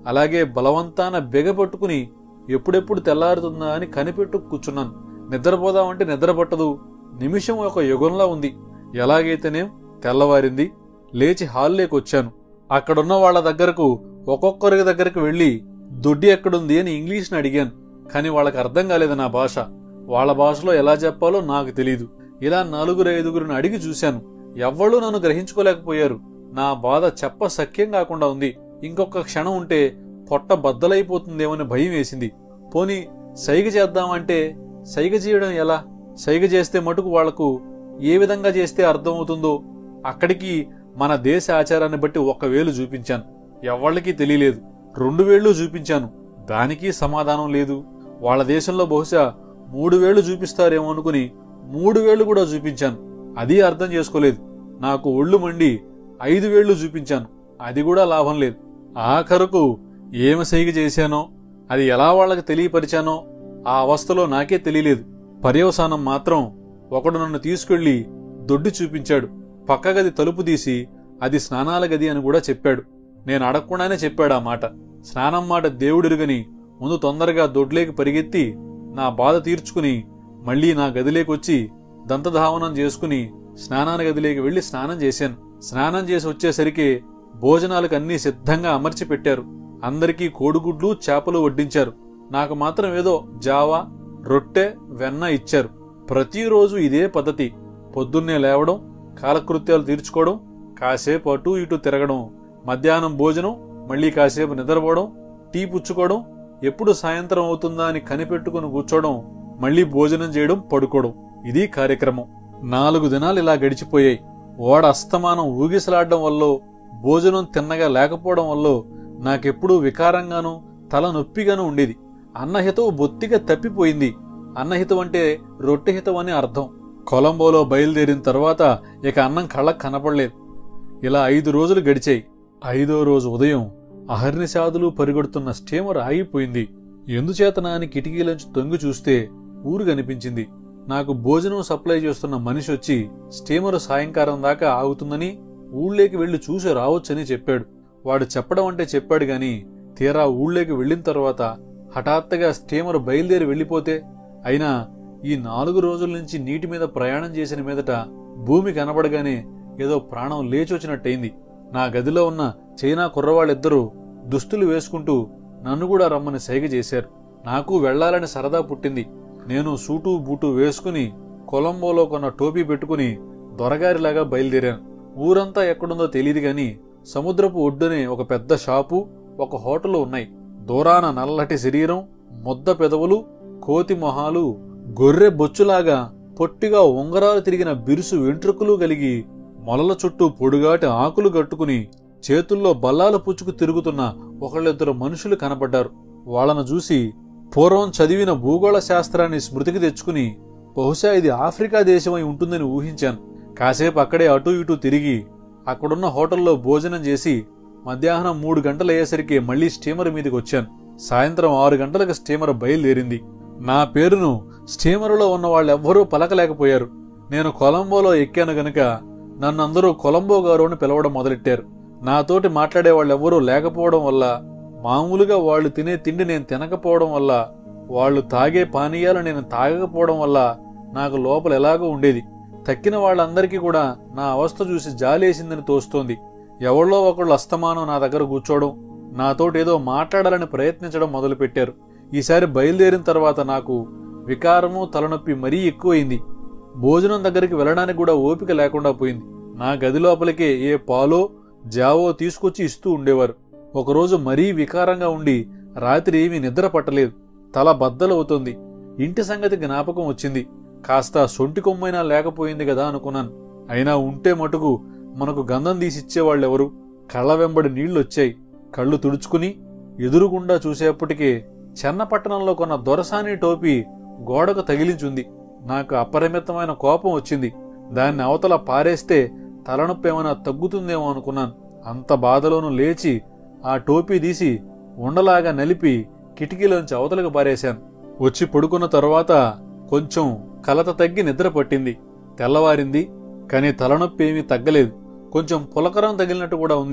అలాగే బలవంతాన బెగపట్టుకుని ఎప్పుడెప్పుడు తెల్లారుతుందా అని కనిపెట్టు కూర్చున్నాను నిద్రపోదామంటే నిద్ర పట్టదు నిమిషం ఒక యుగంలా ఉంది ఎలాగైతేనేం తెల్లవారింది లేచి హాల్లోకి వచ్చాను అక్కడున్న వాళ్ళ దగ్గరకు ఒక్కొక్కరి దగ్గరకు వెళ్ళి దొడ్డి ఎక్కడుంది అని ఇంగ్లీష్ని అడిగాను కానీ వాళ్ళకి అర్థం కాలేదు నా భాష వాళ్ళ భాషలో ఎలా చెప్పాలో నాకు తెలీదు ఇలా నలుగురు ఐదుగురిని అడిగి చూశాను ఎవ్వరూ నన్ను గ్రహించుకోలేకపోయారు నా బాధ చెప్ప సఖ్యం కాకుండా ఉంది ఇంకొక క్షణం ఉంటే పొట్ట బద్దలైపోతుందేమని భయం వేసింది పోని సైగ చేద్దామంటే సైగ చేయడం ఎలా సైగ చేస్తే మటుకు వాళ్లకు ఏ విధంగా చేస్తే అర్థమవుతుందో అక్కడికి మన దేశ ఆచారాన్ని బట్టి ఒక్క వేలు చూపించాను ఎవ్వళ్ళకీ తెలియలేదు రెండు వేళ్లు చూపించాను దానికి సమాధానం లేదు వాళ్ళ దేశంలో బహుశా మూడు వేళ్లు చూపిస్తారేమో అనుకుని మూడు వేళ్లు కూడా చూపించాను అది అర్థం చేసుకోలేదు నాకు ఒళ్ళు మండి ఐదు వేళ్లు చూపించాను అది కూడా లాభం లేదు ఆఖరుకు ఏమి సైగ చేశానో అది ఎలా వాళ్ళకి తెలియపరిచానో ఆ అవస్థలో నాకే తెలియలేదు పర్యవసానం మాత్రం ఒకడు నన్ను తీసుకెళ్లి దొడ్డి చూపించాడు పక్క గది తలుపు తీసి అది స్నానాల గది అని కూడా చెప్పాడు నేను అడగకుండానే చెప్పాడు ఆ మాట స్నానం మాట దేవుడిరుగని ముందు తొందరగా దొడ్లేకి పరిగెత్తి నా బాధ తీర్చుకుని మళ్ళీ నా గదిలేకొచ్చి దంతధావనం చేసుకుని స్నానాల గదిలోకి వెళ్లి స్నానం చేశాను స్నానం చేసి వచ్చేసరికి భోజనాలకు అన్నీ సిద్ధంగా అమర్చి పెట్టారు అందరికీ కోడిగుడ్లు చేపలు వడ్డించారు నాకు మాత్రం ఏదో జావా రొట్టె వెన్న ఇచ్చారు ప్రతిరోజు ఇదే పద్ధతి పొద్దున్నే లేవడం కాలకృత్యాలు తీర్చుకోవడం కాసేపు అటు ఇటు తిరగడం మధ్యాహ్నం భోజనం మళ్ళీ కాసేపు నిద్రపోవడం టీ పుచ్చుకోవడం ఎప్పుడు సాయంత్రం అవుతుందా అని కనిపెట్టుకుని కూర్చోవడం మళ్ళీ భోజనం చేయడం పడుకోవడం ఇది కార్యక్రమం నాలుగు దినాలు ఇలా గడిచిపోయాయి ఓడ అస్తమానం ఊగిసలాడడం వల్ల భోజనం తిన్నగా లేకపోవడం వల్ల నాకెప్పుడూ వికారంగానూ తల నొప్పిగానూ ఉండేది అన్నహితం బొత్తిగా తప్పిపోయింది అన్నహితం అంటే రొట్టెహితం అని అర్థం కొలంబోలో బయలుదేరిన తర్వాత ఇక అన్నం కళ్ళకు కనపడలేదు ఇలా ఐదు రోజులు గడిచాయి ఐదో రోజు ఉదయం అహర్నిశాదులు పరిగెడుతున్న స్టీమర్ ఆగిపోయింది ఎందుచేతనా అని కిటికీలోంచి తొంగి చూస్తే ఊరు కనిపించింది నాకు భోజనం సప్లై చేస్తున్న మనిషి వచ్చి స్టీమర్ సాయంకాలం దాకా ఆగుతుందని ఊళ్ళోకి వెళ్లి చూసి రావచ్చని చెప్పాడు వాడు చెప్పడం అంటే చెప్పాడు గాని తీరా ఊళ్ళోకి వెళ్ళిన తర్వాత హఠాత్తుగా స్టీమర్ బయలుదేరి వెళ్ళిపోతే అయినా ఈ నాలుగు రోజుల నుంచి నీటి మీద ప్రయాణం చేసిన మీదట భూమి కనబడగానే ఏదో ప్రాణం లేచొచ్చినట్టయింది నా గదిలో ఉన్న చైనా కుర్రవాళ్ళిద్దరూ దుస్తులు వేసుకుంటూ నన్ను కూడా రమ్మని సైగ చేశారు నాకు వెళ్లాలని సరదా పుట్టింది నేను సూటు బూటు వేసుకుని కొలంబోలో కొన్న టోపీ పెట్టుకుని దొరగారిలాగా బయలుదేరాను ఊరంతా ఎక్కడుందో తెలియదు గాని సముద్రపు ఒడ్డునే ఒక పెద్ద షాపు ఒక హోటల్ ఉన్నాయి దూరాన నల్లటి శరీరం ముద్ద పెదవులు కోతి మొహాలు గొర్రె బొచ్చులాగా పొట్టిగా ఉంగరాలు తిరిగిన బిరుసు వెంట్రుకలు కలిగి మొలల చుట్టూ పొడుగాటి ఆకులు గట్టుకుని చేతుల్లో బల్లాలు పుచ్చుకు తిరుగుతున్న ఒకళ్ళిద్దరు మనుషులు కనపడ్డారు వాళ్ళను చూసి పూర్వం చదివిన భూగోళ శాస్త్రాన్ని స్మృతికి తెచ్చుకుని బహుశా ఇది ఆఫ్రికా దేశమై ఉంటుందని ఊహించాను కాసేపు అక్కడే అటూ ఇటూ తిరిగి అక్కడున్న హోటల్లో భోజనం చేసి మధ్యాహ్నం మూడు గంటలయ్యేసరికి మళ్లీ స్టీమర్ మీదకి వచ్చాను సాయంత్రం ఆరు గంటలకు స్టీమర్ బయలుదేరింది నా పేరును స్టీమరులో ఉన్న వాళ్ళెవ్వరూ పలకలేకపోయారు నేను కొలంబోలో ఎక్కాను గనుక నన్ను అందరూ కొలంబో గారు అని పిలవడం మొదలెట్టారు నాతోటి మాట్లాడే వాళ్ళెవ్వరూ లేకపోవడం వల్ల మామూలుగా వాళ్ళు తినే తిండి నేను తినకపోవడం వల్ల వాళ్ళు తాగే పానీయాలు నేను తాగకపోవడం వల్ల నాకు లోపల ఎలాగో ఉండేది తక్కిన వాళ్ళందరికీ కూడా నా అవస్థ చూసి జాలేసిందని తోస్తోంది ఎవళ్ళో ఒకళ్ళు అస్తమానం నా దగ్గర కూర్చోవడం నాతోటేదో మాట్లాడాలని ప్రయత్నించడం మొదలుపెట్టారు ఈసారి బయలుదేరిన తర్వాత నాకు వికారము తలనొప్పి మరీ ఎక్కువైంది భోజనం దగ్గరికి వెళ్ళడానికి కూడా ఓపిక లేకుండా పోయింది నా గది లోపలికే ఏ పాలో జావో తీసుకొచ్చి ఇస్తూ ఉండేవారు ఒకరోజు మరీ వికారంగా ఉండి రాత్రి ఏమీ నిద్ర పట్టలేదు తల బద్దలవుతోంది ఇంటి సంగతి జ్ఞాపకం వచ్చింది కాస్త సొంటి కొమ్మైనా లేకపోయింది కదా అనుకున్నాను అయినా ఉంటే మటుకు మనకు గంధం తీసిచ్చేవాళ్ళెవరు కళ్ళ వెంబడి నీళ్లొచ్చాయి కళ్ళు తుడుచుకుని ఎదురుగుండా చూసేప్పటికే చెన్నపట్టణంలో కొన్న దొరసాని టోపీ గోడకు తగిలించుంది నాకు అపరిమితమైన కోపం వచ్చింది దాన్ని అవతల పారేస్తే తలనొప్పి ఏమైనా తగ్గుతుందేమో అనుకున్నాను అంత బాధలోనూ లేచి ఆ టోపీ తీసి ఉండలాగా నలిపి కిటికీలోంచి అవతలకు పారేశాను వచ్చి పడుకున్న తర్వాత కొంచెం కలత తగ్గి నిద్ర పట్టింది తెల్లవారింది కానీ తలనొప్పి ఏమీ తగ్గలేదు కొంచెం పులకరం తగిలినట్టు కూడా ఉంది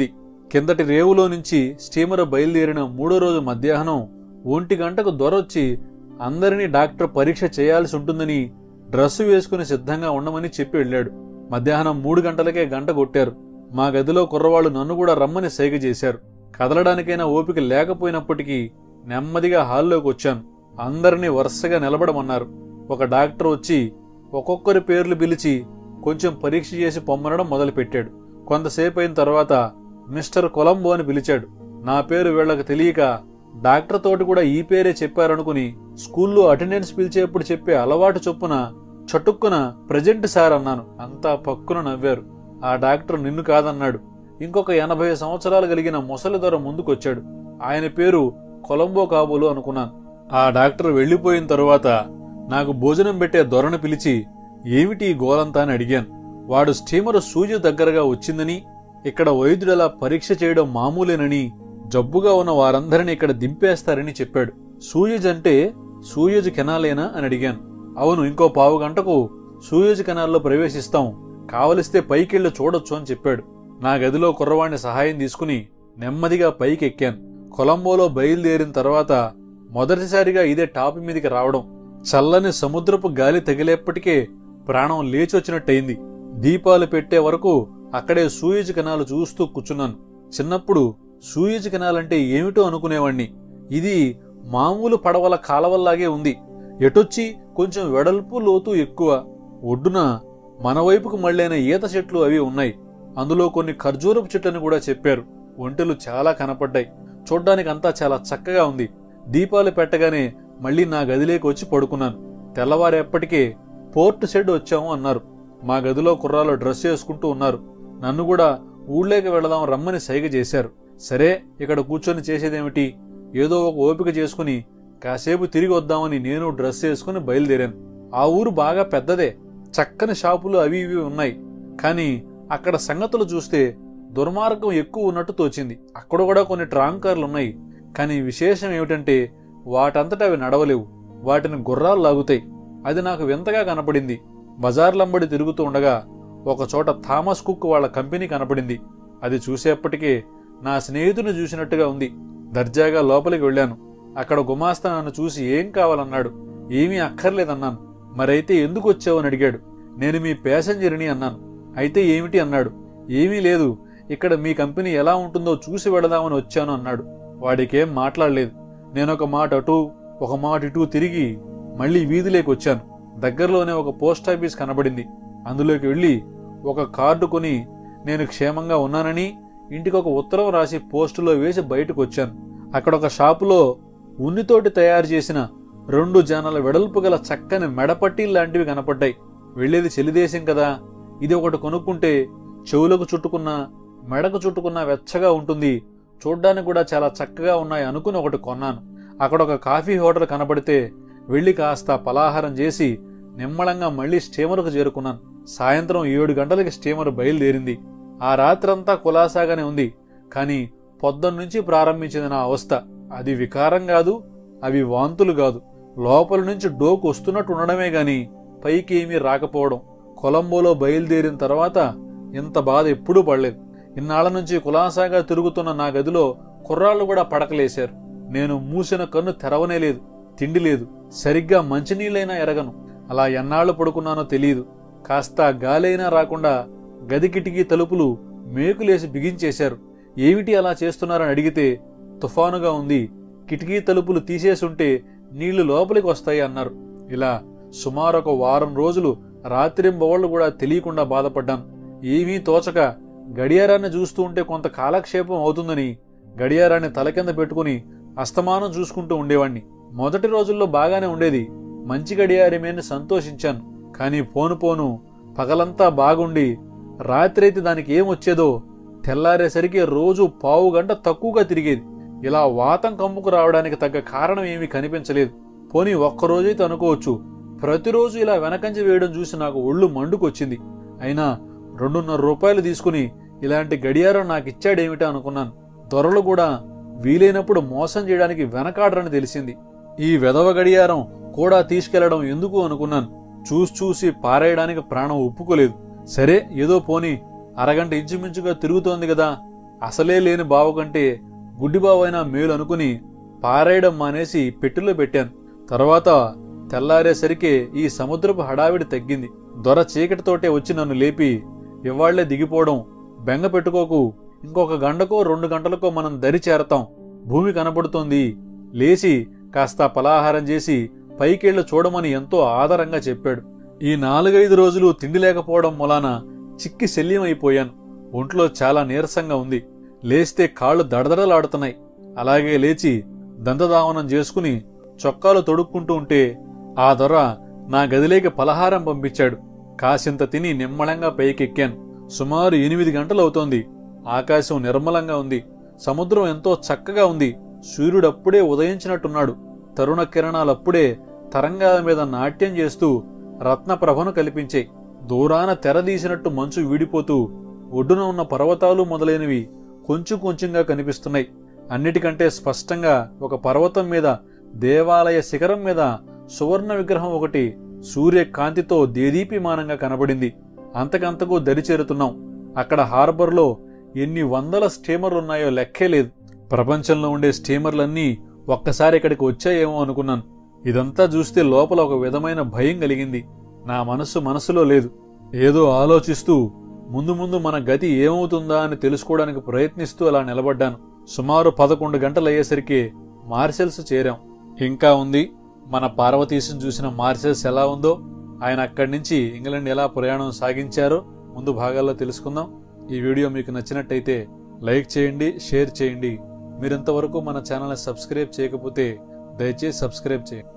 కిందటి రేవులో నుంచి స్టీమర్ బయలుదేరిన మూడో రోజు మధ్యాహ్నం ఒంటి గంటకు దొరొచ్చి అందరినీ డాక్టర్ పరీక్ష చేయాల్సి ఉంటుందని డ్రెస్సు వేసుకుని సిద్ధంగా ఉండమని చెప్పి వెళ్ళాడు మధ్యాహ్నం మూడు గంటలకే గంట కొట్టారు మా గదిలో కుర్రవాళ్ళు నన్ను కూడా రమ్మని సైగ చేశారు కదలడానికైనా ఓపిక లేకపోయినప్పటికీ నెమ్మదిగా హాల్లోకి వచ్చాను అందరినీ వరుసగా నిలబడమన్నారు ఒక డాక్టర్ వచ్చి ఒక్కొక్కరి పేర్లు పిలిచి కొంచెం పరీక్ష చేసి పొమ్మనడం మొదలుపెట్టాడు కొంతసేపు అయిన తర్వాత మిస్టర్ కొలంబో అని పిలిచాడు నా పేరు వీళ్ళకి తెలియక డాక్టర్ తోటి కూడా ఈ పేరే చెప్పారనుకుని స్కూల్లో అటెండెన్స్ పిలిచేప్పుడు చెప్పే అలవాటు చొప్పున చటుక్కున ప్రజెంట్ సార్ అన్నాను అంతా పక్కున నవ్వారు ఆ డాక్టర్ నిన్ను కాదన్నాడు ఇంకొక ఎనభై సంవత్సరాలు కలిగిన ముసలి దొర ముందుకొచ్చాడు ఆయన పేరు కొలంబో కాబోలు అనుకున్నాను ఆ డాక్టర్ వెళ్లిపోయిన తరువాత నాకు భోజనం పెట్టే దొరను పిలిచి ఏమిటి ఈ గోలంతా అని అడిగాను వాడు స్టీమరు సూజి దగ్గరగా వచ్చిందని ఇక్కడ వైద్యుడలా పరీక్ష చేయడం మామూలేనని జబ్బుగా ఉన్న వారందరినీ ఇక్కడ దింపేస్తారని చెప్పాడు సూయజ్ అంటే సూయజ్ కెనాలేనా అని అడిగాను అవును ఇంకో పావు గంటకు సూయజ్ కెనాల్లో ప్రవేశిస్తాం కావలిస్తే పైకెళ్ళి చూడొచ్చు అని చెప్పాడు నా గదిలో కుర్రవాణ్ణి సహాయం తీసుకుని నెమ్మదిగా పైకి ఎక్కాను కొలంబోలో బయలుదేరిన తర్వాత మొదటిసారిగా ఇదే టాప్ మీదికి రావడం చల్లని సముద్రపు గాలి తగిలేప్పటికే ప్రాణం లేచొచ్చినట్టయింది దీపాలు పెట్టే వరకు అక్కడే సూయజ్ కెనాలు చూస్తూ కూర్చున్నాను చిన్నప్పుడు సూయజ్ కెనాల్ అంటే ఏమిటో అనుకునేవాణ్ణి ఇది మామూలు పడవల కాలవల్లాగే ఉంది ఎటొచ్చి కొంచెం వెడల్పు లోతు ఎక్కువ ఒడ్డున మన వైపుకు మళ్ళైన ఈత చెట్లు అవి ఉన్నాయి అందులో కొన్ని ఖర్జూరపు చెట్లని కూడా చెప్పారు ఒంటెలు చాలా కనపడ్డాయి చూడ్డానికి అంతా చాలా చక్కగా ఉంది దీపాలు పెట్టగానే మళ్ళీ నా గదిలోకి వచ్చి పడుకున్నాను తెల్లవారేపటికే పోర్ట్ షెడ్ వచ్చాము అన్నారు మా గదిలో కుర్రాలు డ్రెస్ వేసుకుంటూ ఉన్నారు నన్ను కూడా ఊళ్ళోకి వెళదాం రమ్మని సైగ చేశారు సరే ఇక్కడ కూర్చొని చేసేదేమిటి ఏదో ఒక ఓపిక చేసుకుని కాసేపు తిరిగి వద్దామని నేను డ్రెస్ వేసుకుని బయలుదేరాను ఆ ఊరు బాగా పెద్దదే చక్కని షాపులు అవి ఇవి ఉన్నాయి కానీ అక్కడ సంగతులు చూస్తే దుర్మార్గం ఎక్కువ ఉన్నట్టు తోచింది అక్కడ కూడా కొన్ని ట్రాంకర్లు ఉన్నాయి కానీ విశేషం ఏమిటంటే వాటంతట అవి నడవలేవు వాటిని గుర్రాలు లాగుతాయి అది నాకు వింతగా కనపడింది బజార్లంబడి తిరుగుతూ ఉండగా ఒకచోట థామస్ కుక్ వాళ్ళ కంపెనీ కనపడింది అది చూసేప్పటికే నా స్నేహితుని చూసినట్టుగా ఉంది దర్జాగా లోపలికి వెళ్ళాను అక్కడ గుమాస్తా నన్ను చూసి ఏం కావాలన్నాడు ఏమీ అక్కర్లేదన్నాను మరైతే ఎందుకు వచ్చావు అని అడిగాడు నేను మీ ప్యాసింజర్ని అన్నాను అయితే ఏమిటి అన్నాడు ఏమీ లేదు ఇక్కడ మీ కంపెనీ ఎలా ఉంటుందో చూసి వెళదామని వచ్చాను అన్నాడు వాడికేం మాట్లాడలేదు నేనొక మాట అటు ఒక మాట ఇటు తిరిగి మళ్ళీ వీధిలోకి వచ్చాను దగ్గరలోనే ఒక పోస్ట్ ఆఫీస్ కనబడింది అందులోకి వెళ్ళి ఒక కార్డు కొని నేను క్షేమంగా ఉన్నానని ఇంటికి ఒక ఉత్తరం రాసి పోస్టులో వేసి బయటకు వచ్చాను అక్కడ ఒక షాపులో ఉన్నితోటి తయారు చేసిన రెండు జానాల వెడల్పు గల చక్కని మెడపట్టీలు లాంటివి కనపడ్డాయి వెళ్ళేది చెలిదేశం కదా ఇది ఒకటి కొనుక్కుంటే చెవులకు చుట్టుకున్న మెడకు చుట్టుకున్న వెచ్చగా ఉంటుంది చూడ్డానికి కూడా చాలా చక్కగా ఉన్నాయి అనుకుని ఒకటి కొన్నాను అక్కడ ఒక కాఫీ హోటల్ కనబడితే వెళ్ళి కాస్త పలాహారం చేసి నిమ్మళంగా మళ్ళీ స్టీమర్కు చేరుకున్నాను సాయంత్రం ఏడు గంటలకి స్టీమర్ బయలుదేరింది ఆ రాత్రంతా కులాసాగానే ఉంది కానీ పొద్దున్నుంచి ప్రారంభించింది నా అవస్థ అది వికారం కాదు అవి వాంతులు కాదు లోపల నుంచి డోకు వస్తున్నట్టు ఉండడమే గాని పైకి ఏమీ రాకపోవడం కొలంబోలో బయలుదేరిన తర్వాత ఇంత బాధ ఎప్పుడూ పడలేదు ఇన్నాళ్ల నుంచి కులాసాగా తిరుగుతున్న నా గదిలో కుర్రాళ్ళు కూడా పడకలేశారు నేను మూసిన కన్ను తెరవనే లేదు తిండి లేదు సరిగ్గా మంచినీళ్ళైనా ఎరగను అలా ఎన్నాళ్లు పడుకున్నానో తెలియదు కాస్త గాలైనా రాకుండా గది కిటికీ తలుపులు మేకులేసి బిగించేశారు ఏమిటి అలా చేస్తున్నారని అడిగితే తుఫానుగా ఉంది కిటికీ తలుపులు తీసేసుంటే నీళ్లు లోపలికి వస్తాయి అన్నారు ఇలా సుమారు ఒక వారం రోజులు రాత్రింబవళ్లు కూడా తెలియకుండా బాధపడ్డాను ఏమీ తోచక గడియారాన్ని చూస్తూ ఉంటే కొంత కాలక్షేపం అవుతుందని గడియారాన్ని తల కింద పెట్టుకుని అస్తమానం చూసుకుంటూ ఉండేవాణ్ణి మొదటి రోజుల్లో బాగానే ఉండేది మంచి గడియారమేని సంతోషించాను కానీ పోను పోను పగలంతా బాగుండి రాత్రైతే దానికి ఏమొచ్చేదో తెల్లారేసరికి రోజు పావు గంట తక్కువగా తిరిగేది ఇలా వాతం కమ్ముకు రావడానికి తగ్గ కారణం ఏమీ కనిపించలేదు పోనీ ఒక్కరోజైతే అనుకోవచ్చు ప్రతిరోజు ఇలా వెనకంజ వేయడం చూసి నాకు ఒళ్ళు మండుకొచ్చింది అయినా రెండున్నర రూపాయలు తీసుకుని ఇలాంటి గడియారం నాకు ఇచ్చాడేమిటా అనుకున్నాను దొరలు కూడా వీలైనప్పుడు మోసం చేయడానికి వెనకాడరని తెలిసింది ఈ వెధవ గడియారం కూడా తీసుకెళ్లడం ఎందుకు అనుకున్నాను చూసి చూసి పారేయడానికి ప్రాణం ఒప్పుకోలేదు సరే ఏదో పోని అరగంట ఇంచుమించుగా తిరుగుతోంది కదా అసలే లేని బావ కంటే గుడ్డి బావైనా మేలు అనుకుని పారేయడం మానేసి పెట్టెలో పెట్టాను తర్వాత తెల్లారేసరికి ఈ సముద్రపు హడావిడి తగ్గింది దొర చీకటితోటే వచ్చి నన్ను లేపి ఇవాళ్లే దిగిపోవడం బెంగ పెట్టుకోకు ఇంకొక గంటకో రెండు గంటలకో మనం దరి చేరతాం భూమి కనబడుతోంది లేచి కాస్త పలాహారం చేసి పైకెళ్ళు చూడమని ఎంతో ఆదరంగా చెప్పాడు ఈ నాలుగైదు రోజులు తిండి లేకపోవడం మూలాన చిక్కి శల్యమైపోయాను ఒంట్లో చాలా నీరసంగా ఉంది లేస్తే కాళ్ళు దడదడలాడుతున్నాయి అలాగే లేచి దంతదావనం చేసుకుని చొక్కాలు తొడుక్కుంటూ ఉంటే ఆ దొర నా గదిలేకి పలహారం పంపించాడు కాసింత తిని నిమ్మళంగా పైకెక్కాను సుమారు ఎనిమిది గంటలవుతోంది ఆకాశం నిర్మలంగా ఉంది సముద్రం ఎంతో చక్కగా ఉంది సూర్యుడప్పుడే ఉదయించినట్టున్నాడు తరుణ కిరణాలప్పుడే తరంగాల మీద నాట్యం చేస్తూ రత్నప్రభను కల్పించాయి దూరాన తెరదీసినట్టు మంచు వీడిపోతూ ఒడ్డున ఉన్న పర్వతాలు మొదలైనవి కొంచెం కొంచెంగా కనిపిస్తున్నాయి అన్నిటికంటే స్పష్టంగా ఒక పర్వతం మీద దేవాలయ శిఖరం మీద సువర్ణ విగ్రహం ఒకటి సూర్యకాంతితో దేదీప్యమానంగా కనబడింది అంతకంతకు దరిచేరుతున్నాం అక్కడ హార్బర్లో ఎన్ని వందల స్టీమర్లున్నాయో లెక్కే లేదు ప్రపంచంలో ఉండే స్టీమర్లన్నీ ఒక్కసారి ఇక్కడికి వచ్చాయేమో అనుకున్నాను ఇదంతా చూస్తే లోపల ఒక విధమైన భయం కలిగింది నా మనస్సు మనసులో లేదు ఏదో ఆలోచిస్తూ ముందు ముందు మన గతి ఏమవుతుందా అని తెలుసుకోవడానికి ప్రయత్నిస్తూ అలా నిలబడ్డాను సుమారు పదకొండు గంటలయ్యేసరికి మార్షల్స్ చేరాం ఇంకా ఉంది మన పార్వతీశం చూసిన మార్షల్స్ ఎలా ఉందో ఆయన అక్కడి నుంచి ఇంగ్లాండ్ ఎలా ప్రయాణం సాగించారో ముందు భాగాల్లో తెలుసుకుందాం ఈ వీడియో మీకు నచ్చినట్టయితే లైక్ చేయండి షేర్ చేయండి మీరింతవరకు మన ఛానల్ని సబ్స్క్రైబ్ చేయకపోతే దయచేసి సబ్స్క్రైబ్ చేయండి